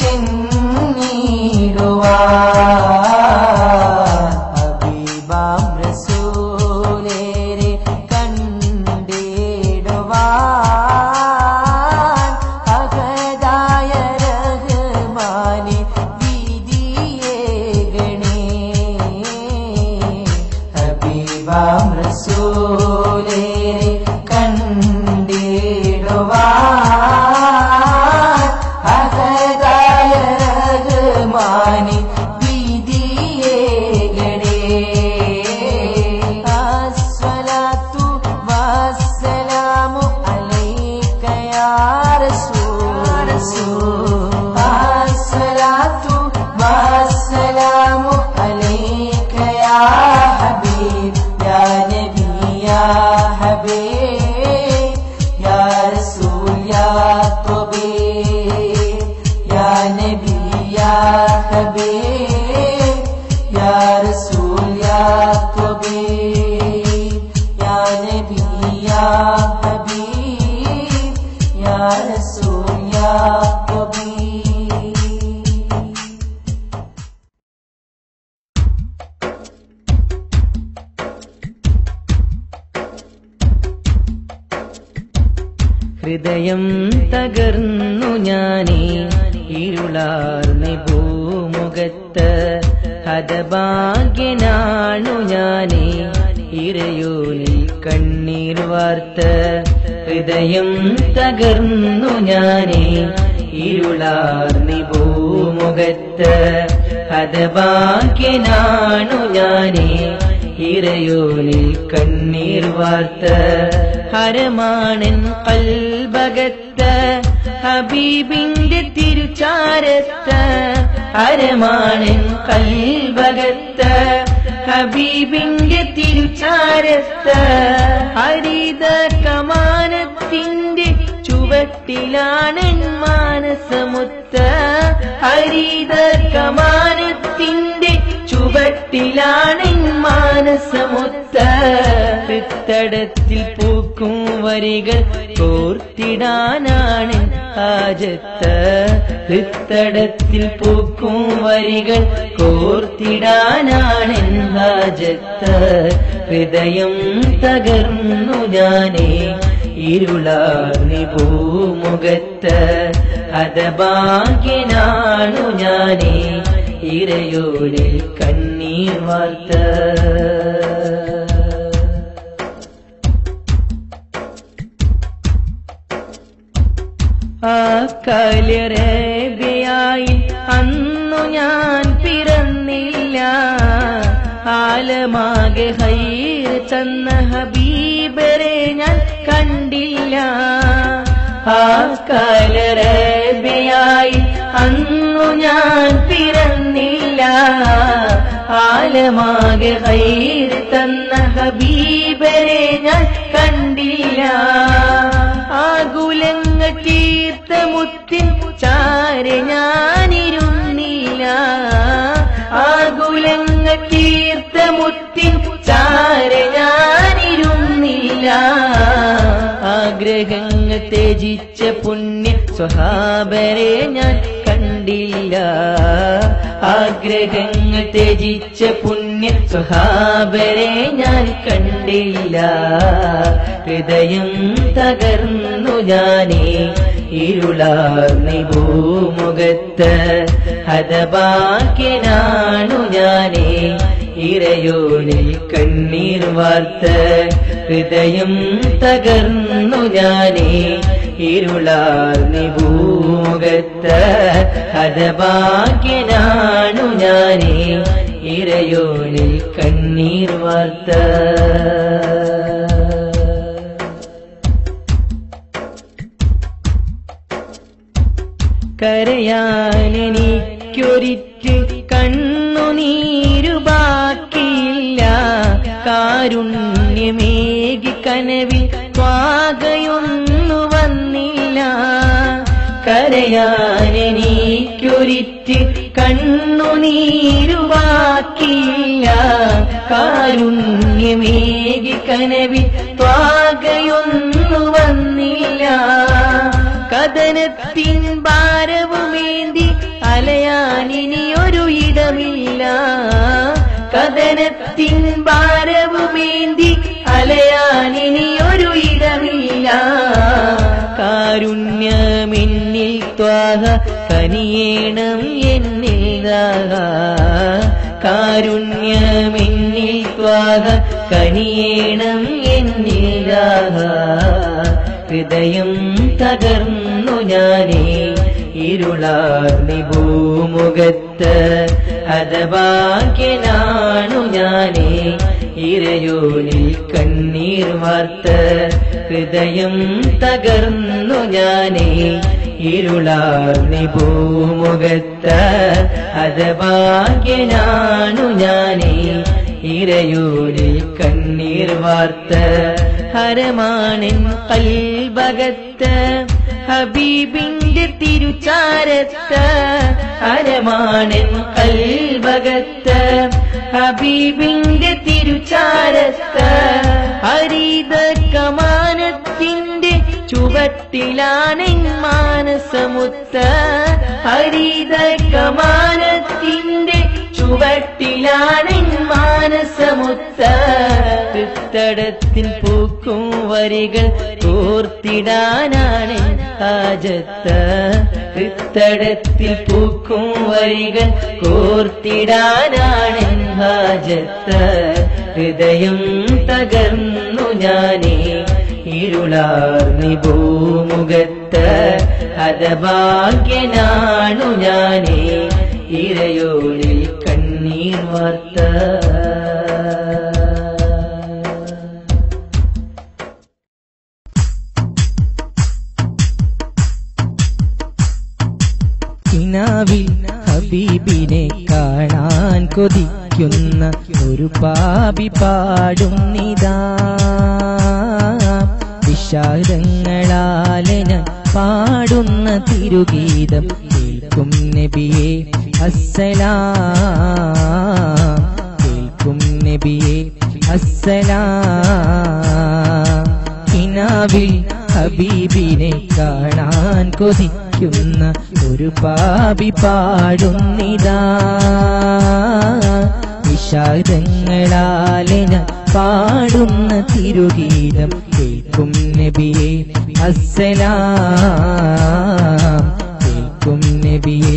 ചെന്നിടുവാൻ ഹബീബാം റസൂലേരെ കണ്ടിടുവാൻ അകതായ റഹ്മാനെ വിധിയേകടേ رسول الصلاة والسلام عليك يا حبيب يا نبي يا حبيب يا رسول يا طبيب يا نبي يا حبيب يا رسول يا طبيب يا نبي يا حبيب يا رسول يا طبيب ഹൃദയം തകർന്നു ഞാനേ ഇരുളാർന്നി ഭൂമുഖത്ത് ഹതഭാഗ്യനാണു ഞാനേ ഇരയോനിൽ കണ്ണീർ വാർത്ത് ഹൃദയം തകർന്നു ഞാനേ ഇരുളാർന്നി ഭൂമുഖത്ത് ഹതഭാഗ്യനാണു ഞാനേ ഇരയോനിൽ കണ്ണീർ വാർത്ത് ഹരമാണൻ കൽബകത്ത് ഹബീബിന്റെ തിരുചാരത്ത് ഹരമാണൻ കൽബകത്ത് ഹബീബിന്റെ തിരുചാരത്ത് ഹരിത കമാനത്തിന്റെ ചുവട്ടിലാണൻ മാനസമുത്ത് ഹരിത കമാനത്തിന്റെ ചുവട്ടിലാണൻ മാനസമുത്ത് ഹൃത്തടത്തിൽ പൂക്കും വരികൾ കോർത്തിടാനാണ് ഹാജത്ത് ഹൃത്തടത്തിൽ പൂക്കും വരികൾ കോർത്തിടാനാണ് ഹാജത്ത് ഹൃദയം തകർന്നു ഞാനേ ഇരുളാർന്നി ഭൂമുഖത്ത് ഹതഭാഗ്യനാണു ഞാനേ ഇരയോരിൽ കണ്ണീർ വാർത്ത ആ കലറേബിയായി അന്നു ഞാൻ പിറന്നില്ല ആലമാകെ ഹൈർ തന്ന ഹബീബരെ ഞാൻ കണ്ടില്ല ആ കലറേബിയായി അന്നു ഞാൻ പിറന്നില്ല ആലമാകെ ഹൈർ തന്ന ഹബീബരെ ഞാൻ കണ്ടില്ല ആകുലങ്ങ തീർത്ത മുത്തിൻ ചാരെ ഞാനിരുന്നില്ല ആകുലങ്ങ തീർത്ത മുത്തിൻ ചാരെ ഞാനിരുന്നില്ല ആഗ്രഹങ്ങൾ ത്യജിച്ച പുണ്യ സ്വഹാബരെ ഞാൻ കണ്ടില്ല ആഗ്രഹങ്ങൾ ത്യജിച്ച പുണ്യ സ്വഹാബരെ ഞാൻ കണ്ടില്ല ഹൃദയം തകർന്നു ഞാനേ ഇരുളാർന്നി ഭൂമുഖത്ത് ഹതഭാഗ്യനാണു ഞാനേ ഇരയോനിൽ കണ്ണീർ വാർത്ത് ഹൃദയം തകർന്നു ഞാനേ ഇരുളാർന്നി ഭൂമുഖത്ത് ഹതഭാഗ്യനാണു ഞാനേ ഇരയോനിൽ കണ്ണീർ വാർത്ത കരയാനെനിക്കൊരിറ്റ് കണ്ണുനീരു ബാക്കിയില്ല കാരുണ്യമേകി കനവിൽ സ്വാഗയൊന്നു വന്നില്ല കരയാനെനിക്കൊരിറ്റ് കണ്ണുനീരു ബാക്കിയില്ല കാരുണ്യമേകി കനവിൽ സ്വാഗയൊന്നു വന്നില്ല കഥനത്തിൻ ഭാരവുമേന്തി അലയാനിനിയൊരു ഇടമില്ല കഥനത്തിൻ ഭാരവുമേന്തി അലയാനിനിയൊരു ഇടമില്ല കാരുണ്യമെന്നിൽ ത്വാഹ കനിയേണം എന്നിൽ ദാഹ കാരുണ്യമെന്നിൽ ത്വാഹ കനിയേണം എന്നിൽ ദാഹ ഹൃദയം തകർന്നു ഞാനേ ഇരുളാർന്നി ഭൂമുഖത്ത് ഹതഭാഗ്യനാണു ഞാനേ ഇരയോനിൽ കണ്ണീർ വാർത്ത് ഹൃദയം തകർന്നു ഞാനേ ഇരുളാർന്നി ഭൂമുഖത്ത് അതഭാഗ്യനാണു ഞാനേ ഇരയൂരിൽ കണ്ണീർ വാർത്ത് ഹരമാണിൻ കൽഭകത്ത് ഹബീബിന്റെ തിരുചാരത്ത് ഹരമാണിൻ കൽഭകത്ത് ഹബീബിന്റെ തിരുചാരത്ത് ഹരിത കമാനത്തിന്റെ ചുവട്ടിലാണ് മാനസമുത്ത് ഹരിത കമാനത്തിന്റെ ചുവട്ടിലാണ് മാനസമുത്ത് തടത്തിൽ പൂക്കും വരികൾ കോർത്തിടാനാണ് ഹാജത്ത് തടത്തിൽ പൂക്കും വരികൾ കോർത്തിടാനാണ് ഹാജത്ത് ഹൃദയം തകർന്നു ഞാനേ ഇരുളാർന്നി ഭൂമുഖത്ത് ഹതഭാഗ്യനാണു ഞാനേ ഇരയോളിൽ കണ്ണീർ വാർത്ത കിനാവിൽ ഹബീബിനെ കാണാൻ കൊതിക്കുന്ന ഒരു പാപി പാടും നിതാ വിഷാദങ്ങളാലന പാടുന്ന തിരുഗീതം കേൾക്കും നബിയെ അസ്സലാം കേൾക്കും നബിയെ അസ്സലാം കിനാവിൽ ഹബീബിനെ കാണാൻ കൊതിക്കുന്ന ഒരു പാപി പാടുന്നിതാ വിഷാദങ്ങളാലന പാടുന്ന തിരുഗീതം കേൾക്കും നബിയെ അസ്സലാം കേൾക്കും നബിയെ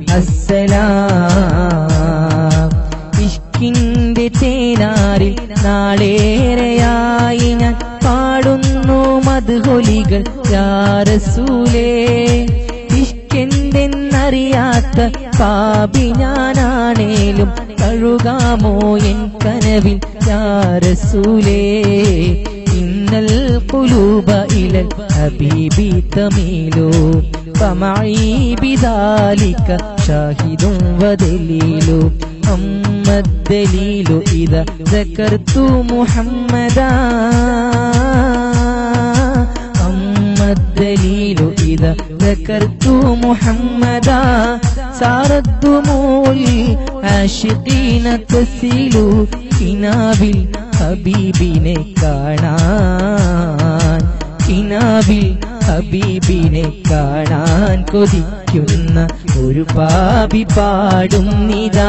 അസ്സലാം ഇഷ്കിന്റെ തേനാറിൽ നാളേറെയായി ഞാൻ പാടുന്നു മധുഹൊലികൾ യാരസൂലേ ഇഷ്കെന്തെന്നറിയാത്ത പാപി ഞാനാണേലും കഴുകാമോ എൻ കനവിൽ യാരസൂലേ ഇന്നൽ കുലൂബ ഇലൽ ഹബീബി തമീലോ فمعي بذلك شاهد ودليل أما الدليل إذا ذكرت محمدا أما الدليل إذا ذكرت محمدا سارت دموع العاشقين تسيل കിനാവിൽ ഹബീബിനെ കാണാൻ കിനാവിൽ ഹബീബിനെ കാണാൻ കൊതിക്കുന്ന ഒരു പാപി പാടും നിതാ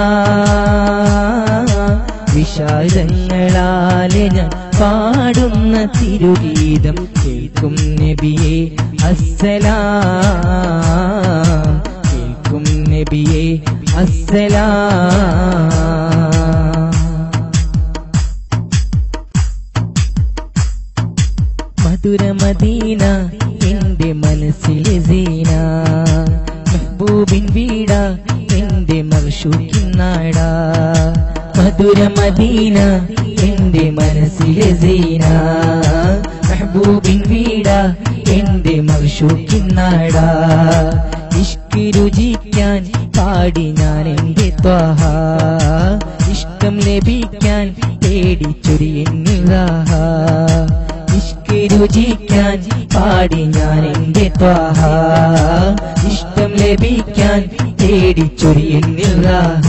വിശാലങ്ങളാലെ ഞാൻ പാടുന്ന തിരുഗീതം കേൾക്കും നബിയെ അസ്സലാം കേൾക്കും നബിയെ അസ്സലാം മധുരമദീന എന്റെ മനസ്സിലെ സീന മെഹബൂബിൻ വീട എന്റെ മർഷൂക്കിൻ നാട മധുരമദീന എന്റെ മനസ്സിലെ സീന മെഹബൂബിൻ വീട എന്റെ മർഷൂക്കിൻ നാട ഇഷ്ക് രുചിക്കാൻ പാടി ഞാൻ എന്റെ ത്വാഹ ഇഷ്ടം ലഭിക്കാൻ തേടി ചൊരിയെന്നിതാഹ ഇഷ്ക് രുചിക്കാൻ പാടി ഞാൻ എന്റെ ത്വാഹ ഇഷ്ടം ലഭിക്കാൻ തേടി ചൊരിയെന്നിതാഹ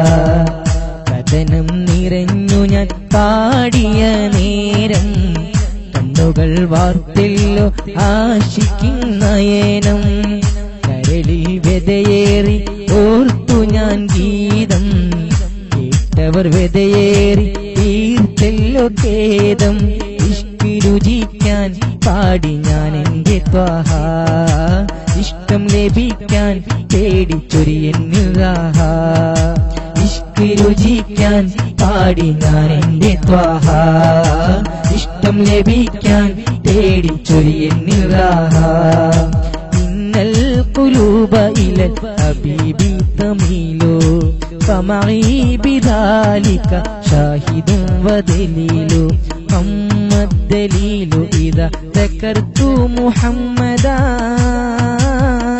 കഥനം നിറഞ്ഞു ഞാൻ പാടിയ നേരം കണ്ണുകൾ വാർത്തല്ലോ ആശിക്കുന്ന നയനം കരളിൽ വ്യതയേറി ഓർത്തു ഞാൻ ഗീതം കേട്ടവർ വ്യതയേറി തീർത്തല്ലോ ഖേദം ഇഷ്ക് രുചിക്കാൻ പാടി ഞാൻ എന്റെ ത്വാഹ ഇഷ്ടം ലഭിക്കാൻ തേടി ചൊരിയെന്നുകാഹ ഇഷ്ക് രുചിക്കാൻ പാടി ഞാൻ എന്റെ ത്വാഹ ഇഷ്ടം ലഭിക്കാൻ തേടി ചൊരിയെന്നുകാഹ ഇന്നൽ കുലൂബ ഇല ഹബീബി തമീലോ فمعي بذلك شاهد ودليل أما الدليل إذا ذكرت محمدا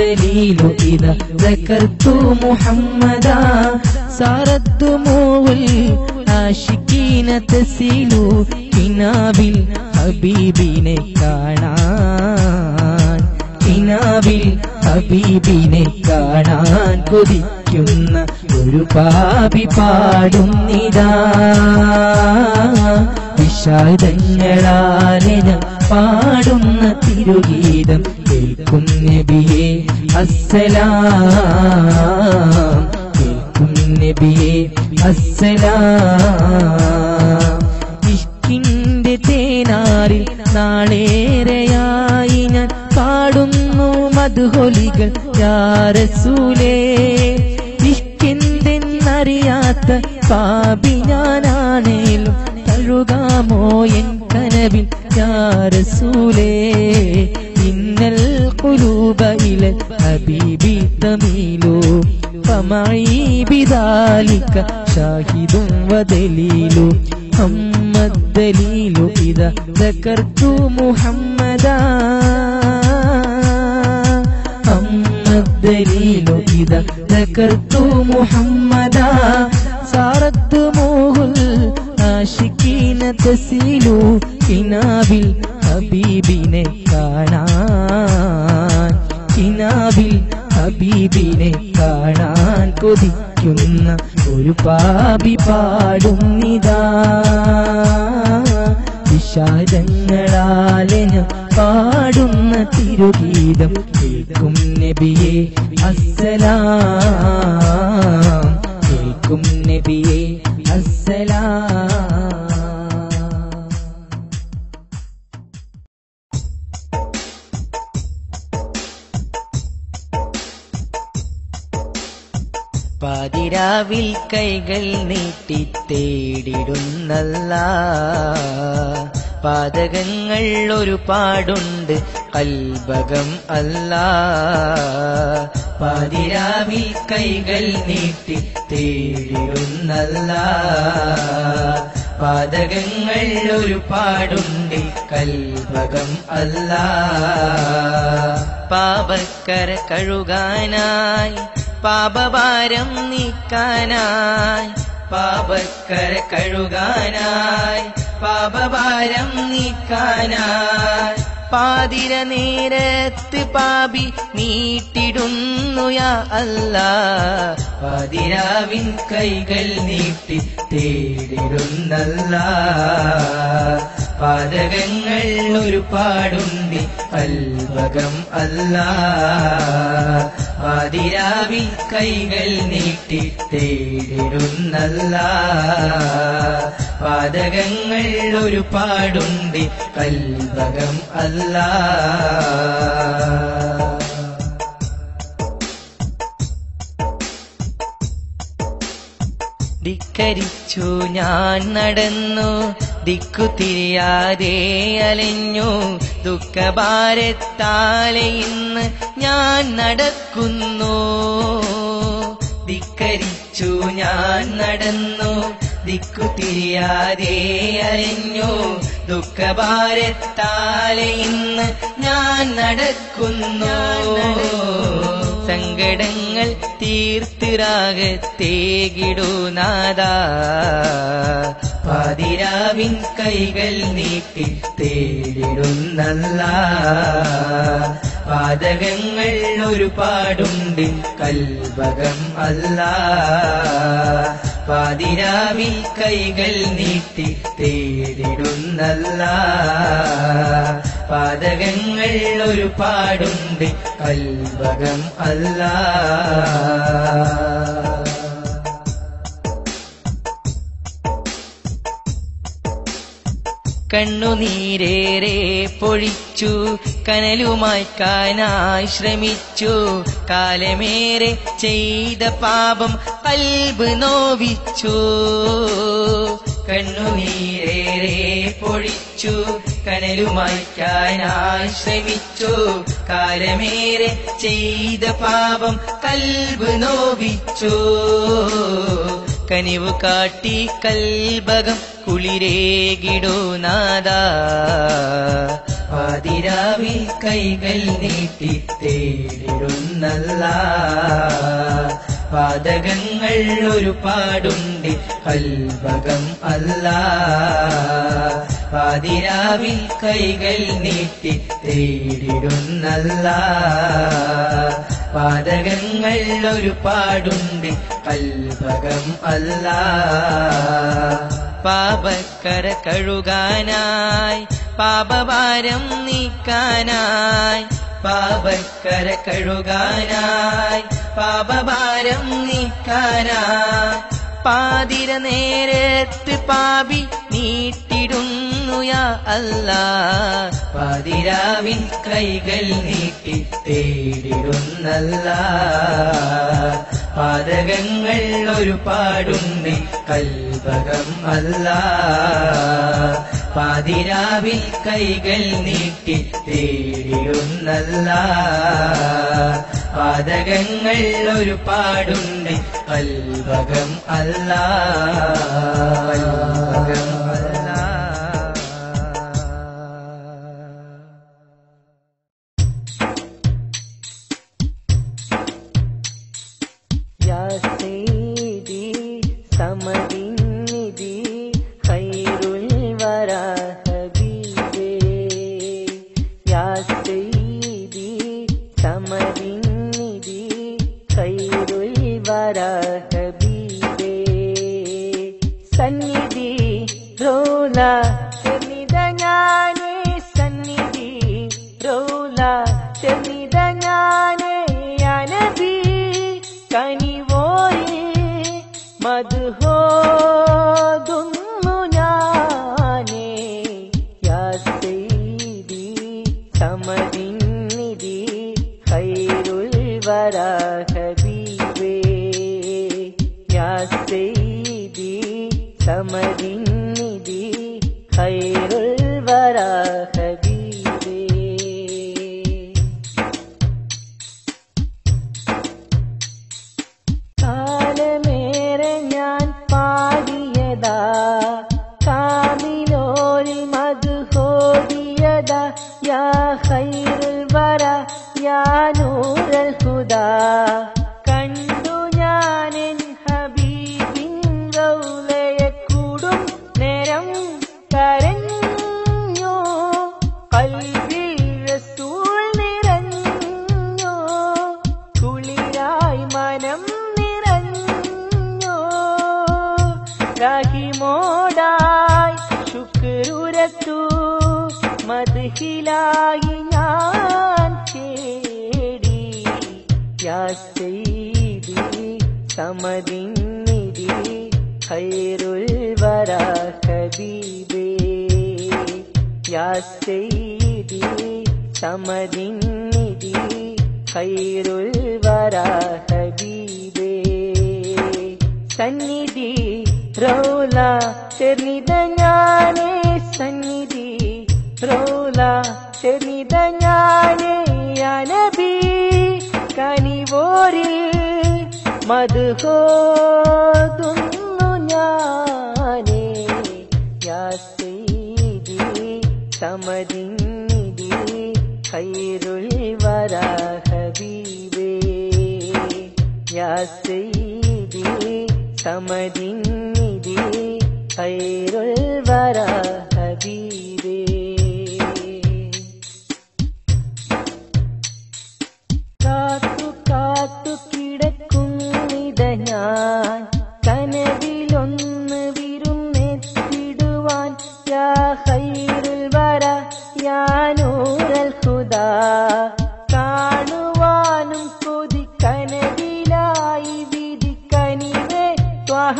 الدليل إذا ذكرت محمدا صارت دموع العاشقين تسيل കിനാവിൽ ഹബീബിനെ കാണാൻ കിനാവിൽ ഹബീബിനെ കാണാൻ കൊതിക്കുന്ന ഒരു പാപി പാടുന്നിതാ വിഷാദങ്ങളാലെ ഞാൻ പാടുന്ന തിരുഗീതം കേൾക്കും നബിയെ അസ്സലാം കേൾക്കും നബിയെ അസ്സലാം ഇഷ്കിന്റെ തേനാറിൽ നാളേറെയായി ഞാൻ പാടുന്നു മധുഹൊലികൾ യാരസൂലേ ഇഷ്കിന്തെന്നറിയാത്ത പാപി ഞാനാണേലും തഴുകാമോ എൻ കനവിൽ യാരസൂലേ ഇന്നൽ قلوب إلى الحبيب تميل فمعي بذلك شاهد ودليل أما الدليل إذا ذكرت محمدا أما الدليل إذا ذكرت محمدا صارت دموع العاشقين تسيل കിനാവിൽ ഹബീബിനെ കാണാൻ കിനാവിൽ ഹബീബിനെ കാണാൻ കൊതിക്കുന്ന ഒരു പാപി പാടുന്നിതാ വിഷാദങ്ങളാലെ ഞാൻ പാടുന്ന തിരുഗീതം കേൾക്കും നബിയെ അസ്സലാം കേൾക്കും നബിയെ അസ്സലാം പാതിരാവിൽ കൈകൾ നീട്ടി തേടിടുന്നല്ല പാതകങ്ങൾ ഒരുപാടുണ്ട് കൽബകം അല്ല പാതിരാവിൽ കൈകൾ നീട്ടി തേടിടുന്നല്ല പാതകങ്ങൾ ഒരുപാടുണ്ട് കൽബകം അല്ല പാപക്കര കഴുകാനായി പാപഭാരം നീക്കാനായി പാപക്കര കഴുകാനായി പാപഭാരം നീക്കാനായി പാതിര നേരത്ത് പാപി നീട്ടിടുന്നു യാ അല്ല പാതിരാവിൻ കൈകൾ നീട്ടി തേടിടുന്നല്ല പാതകങ്ങൾ ഒരുപാടുണ്ട് അൽവകം അല്ല പാതിരാവിൽ കൈകൾ നീട്ടി തേടിടുന്നല്ല പാതകങ്ങൾ ഒരുപാടുണ്ട് കൽവകം അല്ല ധിക്കരിച്ചു ഞാൻ നടന്നു ദിക്കു തിരിയാതെ അലഞ്ഞു ദുഃഖഭാരത്താലെ ഇന്ന് ഞാൻ നടക്കുന്നു ധിക്കരിച്ചു ഞാൻ നടന്നു ദിക്കു തിരിയാതെ അലഞ്ഞു ദുഃഖഭാരത്താലെ ഇന്ന് ഞാൻ നടക്കുന്നു സങ്കടങ്ങൾ തീർത്തിറാകത്തേകിടുനാഥ പാതിരാവിൻ കൈകൾ നീട്ടി തേടിടുന്നല്ല പാതകങ്ങൾ ഒരുപാടുണ്ട് കൽവകം അല്ല പാതിരാവിൽ കൈകൾ നീട്ടി തേടിടുന്നല്ല പാതകങ്ങൾ ഒരുപാടുണ്ട് കൽവകം അല്ല കണ്ണുനീരേറെ പൊഴിച്ചു കനലുമായ്ക്കാനായി ശ്രമിച്ചു കാലമേറെ ചെയ്ത പാപം കൽബ് നോവിച്ചു കണ്ണുനീരേറെ പൊഴിച്ചു കനലുമായ്ക്കാനായി ശ്രമിച്ചു കാലമേറെ ചെയ്ത പാപം കൽബ് നോവിച്ചു കനിവ് കാട്ടി കൽബകം കുളിരേകിടോ നാദ പാതിരാവിൽ കൈകൾ നീട്ടി തേടിടുന്നല്ല പാതകങ്ങൾ ഒരുപാടുണ്ട് കൽവകം അല്ല പാതിരാവിൽ കൈകൾ നീട്ടി തേടിടുന്നല്ല പാതകങ്ങൾ ഒരുപാടുണ്ട് കൽവകം അല്ല പാപക്കര കഴുകാനായി പാപഭാരം നീക്കാനായി പാപക്കര കഴുകാനായി പാപഭാരം നീക്കാനായി പാതിര നേരത്ത് പാപി നീട്ടിടുന്നു യാ അല്ല പാതിരാവിൽ കൈകൾ നീട്ടി തേടിടുന്നല്ല പാതകങ്ങൾ ഒരുപാടുണ്ട് കൽവകം അല്ല പാതിരാവിൽ കൈകൾ നീട്ടി തേടിടുന്നല്ല പാതകങ്ങൾ ഒരുപാടുണ്ട് കൽവകം അല്ല കൽവകം അല്ല يا سيدي سمد الندي خير الورى حبيبي يا سيدي سمد الندي خير الورى حبيبي സന്നിധി റോല ചെന്നിത ഞാനേ സന്നിധി റോല ചെന്നിത ഞാനേ അനബി കനിവോയെ മധുഹോതുന്നു ഞാനേ യാ സൈദി സമദിന്നിധി ഖൈറുൽ വര ഹബീബേ യാ സൈദി സമദിന്നിധി ഖൈറുൽ വര ഹബീബേ കാലമേറെ ഞാൻ പാടിയതാ കാമിലോരിൽ മധുഹോദിയതാ യാ ഖൈറുൽ വര യാ നൂറൽ ഹുദാ കണ്ടു ഞാനെൻ ഹബീബിൻ റൗലയെ കൂടും നേരം കരഞ്ഞു കൽവിൽ റസൂൽ നിറഞ്ഞു കുളിരായി മനം നിറഞ്ഞു രാഹിമോടായി ശുക്രുരത്തു മദ്ഹിലായി ഞാൻ തേടി യാ സൈദി സമദിന്നിധി ഖൈറുൽ വര ഹബീബേ യാ സൈദി സമദിന്നിധി ഖൈറുൽ വര ഹബീബേ സന്നിധി റൗല ചെന്നിത ഞാനേ സന്നിധി റൗല ചെന്നിത ഞാനേ അനബി കനിവോരിൽ മധുഹോതുന്നു ഞാനേ യാ സൈദി സമദിന്നിധി ഖൈറുൽ വര ഹബീബേ യാ സൈദി സമദിന്നിധി ഖൈറുൽ വര ഹബീബേ കാത്തു കാത്തു കിടക്കുന്നിത ഞാൻ കനവിലൊന്ന് വിരുന്നെത്തിടുവാൻ യാ ഹൈറുൽ വര യാ നൂറൽ ഹുദാ കാണുവാനും കൊതി കനവിലായി വിധി കനിവേ ത്വഹ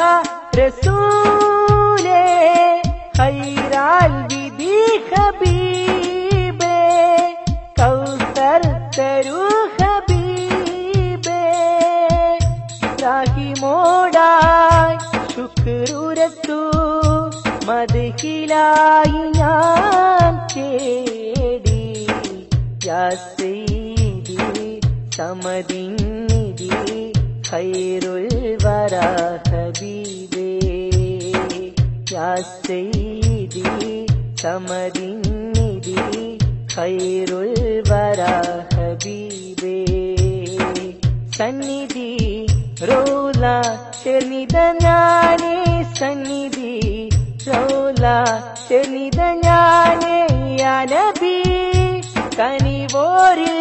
റസൂലേ ഹൈറാൽ വിധി ഹബീബേ കൗസർ തരൂ ഹബീബേ രാഹിമോടായി ശുക്രുരത്തു മദ്ഹിലായി ഞാൻ തേടി യാ സൈദി സമദിന്നിധി ഖൈറുൽ വര ഹബീബേ യാ സൈദി സമദിന്നിധി ഖൈറുൽ വര ഹബീബേ സന്നിധി റോല ചെന്നിത ഞാനേ സന്നിധി റോല ചെന്നിത ഞാനേ അനബി കനിവോരിൽ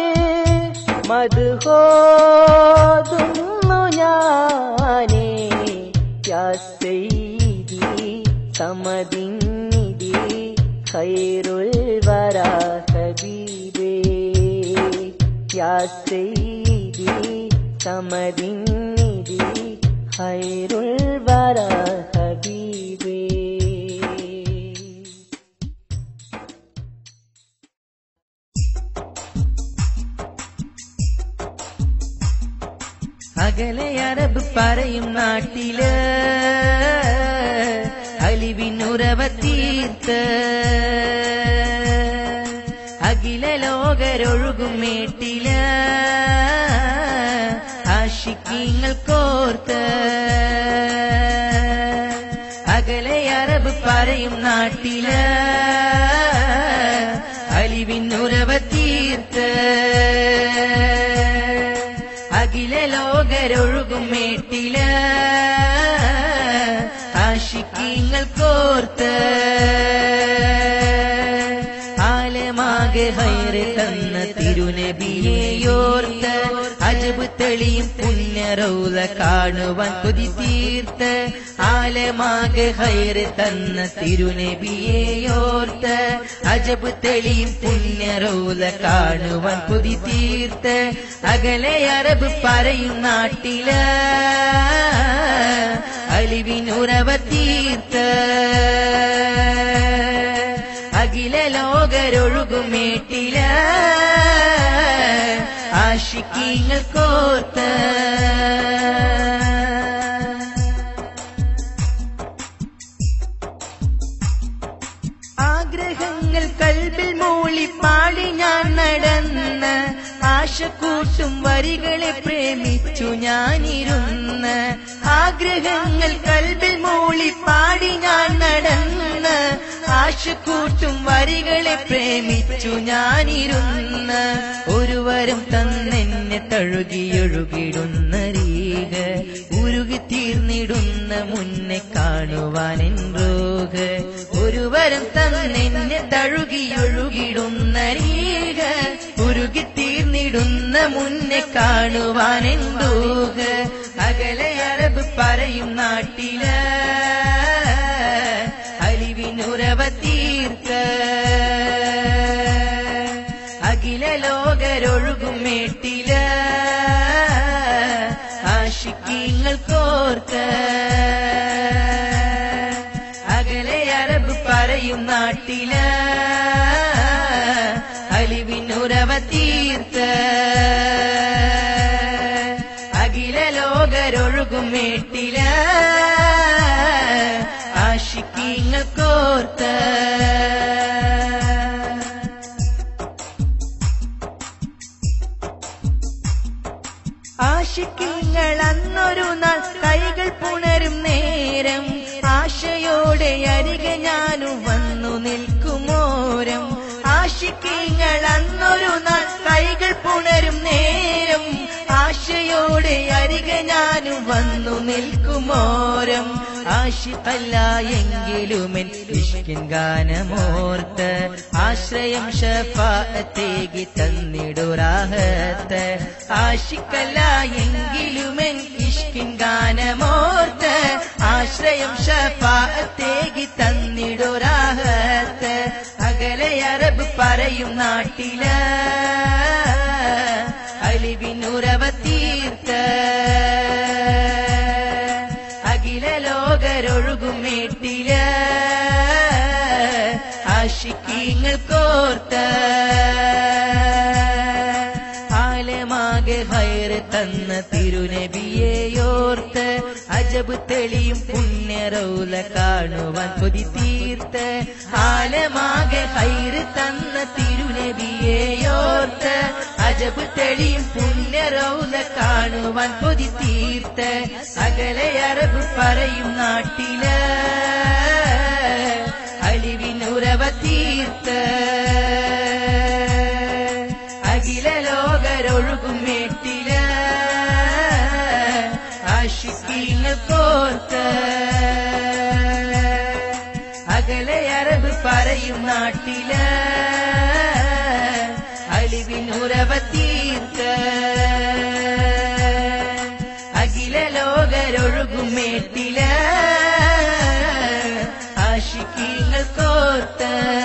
മധുഹോതുന്നു ഞാനേ യാ സയ്യിദി സമദിന്നിധി ഖൈറുൽ വര ഹബീബേ യാ സയ്യിദി സമദിന്നിധി ഖൈറുൽ വര ഹബീബേ അകലെ അറബ് പറയും നാട്ടില് അലിവിനുറവ തീർത്ത് അഖില ലോകരൊഴുകും മേട്ടില് ആഷിക്കിങ്ങൾ കോർത്ത് അകലെ അറബ് പറയും നാട്ടില് അലിവിനുറവ തീർത്ത് അഖില ലോകരൊഴുകും മേട്ടില് ആഷിക്കിങ്ങൾ കോർത്ത് ആലമാകെ ഹൈറ് തന്ന തിരുനബിയെയോർത്ത് അജബ് തെളിയും പുണ്യറൗല കാണുവാൻ കൊതി തീർത്ത് ആലമാകെ ഹൈറ് തന്ന തിരുനബിയെയോർത്ത് അജബ് തെളിയും പുണ്യറൗല കാണുവാൻ കൊതി തീർത്ത് അകലെ അറബ് പറയും നാട്ടില് അലിവിനുറവ തീർത്ത് അഖില ലോകരൊഴുകും മേട്ടില് ആഷിക്കിങ്ങൾ കോർത്ത് ആഗ്രഹങ്ങൾ കൽബിൽ മൂളി പാടി ഞാൻ നടന്ന് ആശ കൂട്ടും വരികളെ പ്രേമിച്ചു ഞാനിരുന്ന് ആഗ്രഹങ്ങൾ കൽബിൽ മൂളി പാടി ഞാൻ നടന്ന് ആശ കൂട്ടും വരികളെ പ്രേമിച്ചു ഞാനിരുന്ന് ഒരുവരും തന്നെന്നെ തഴുകിയൊഴുകിടുന്ന രീക ഉരുകി തീർന്നിടുന്ന മുന്നെ കാണുവാൻ റോഗ ഒരുവരും തന്നെന്നെ തഴുകിയൊഴുകിടുന്ന രീക ഉരുകി തീർന്നിടുന്ന മുന്നെ കാണുവാൻ റോഗ അകലെ അറബ് പറയും നാട്ടില് അലിവിനുറവ തീർത്ത അഖില ലോകരൊഴുകും മേട്ടില് ആഷിക്കിങ്ങൾ കോർത്ത അകലെ അറബ് പറയും നാട്ടില് അലിവിനുറവ തീർത്ത അഖില ലോകരൊഴുകും മേട്ടില് ആഷിക്കിങ്ങൾ കോർത്ത ആശിക്കിങ്ങൾ അന്നൊരു നാൾ കൈകൾ പുണരും നേരം ആശയോടെ അരികെ ഞാനും വന്നു നിൽക്കുമോരം ആശിക്കിങ്ങൾ അന്നൊരു നാൾ കൈകൾ പുണരും നേരം ആശയോടെ അരികെ ഞാനും വന്നു നിൽക്കുമോരം ആശിക്കല്ല എങ്കിലുമെൻ ഇഷ്കിൻ ഗാനമോർത്ത് ആശ്രയം ഷഫാത്തേകി തന്നിടുറാഹത്ത് ആശിക്കല്ല എങ്കിലുമെൻ ഇഷ്കിൻ ഗാനമോർത്ത് ആശ്രയം ഷഫാത്തേകി തന്നിടുറാഹത്ത് അകലെ അറബ് പറയും നാട്ടില് അലിവിനുറവ തീർത്ത അഖില ലോകരൊഴുകും മേട്ടില് ആഷിക്കിങ്ങൾ കോർത്ത ആലമാകെ ഹൈറ് തന്ന തിരുനബിയെയോർത്ത് അജബ് തെളിയും പുണ്യറൗല കാണുവാൻ കൊതി തീർത്ത് ആലമാകെ ഹൈറ് തന്ന തിരുനബിയെയോർത്ത് അജബ് തെളിയും പുണ്യറൗല കാണുവാൻ കൊതി തീർത്ത് അകലെ അറബ് പറയും നാട്ടില് അലിവിനുറവ തീർത്ത് ലോകരൊഴുകും മേട്ടില ആഷിക്കീങ്ങൾ കോർത്ത അകലെ അറബ് പറയും നാട്ടില അലിവിനുറവ തീർത്ത അഖില ലോകരൊഴുകും മേട്ടില ആഷിക്കീങ്ങൾ കോർത്ത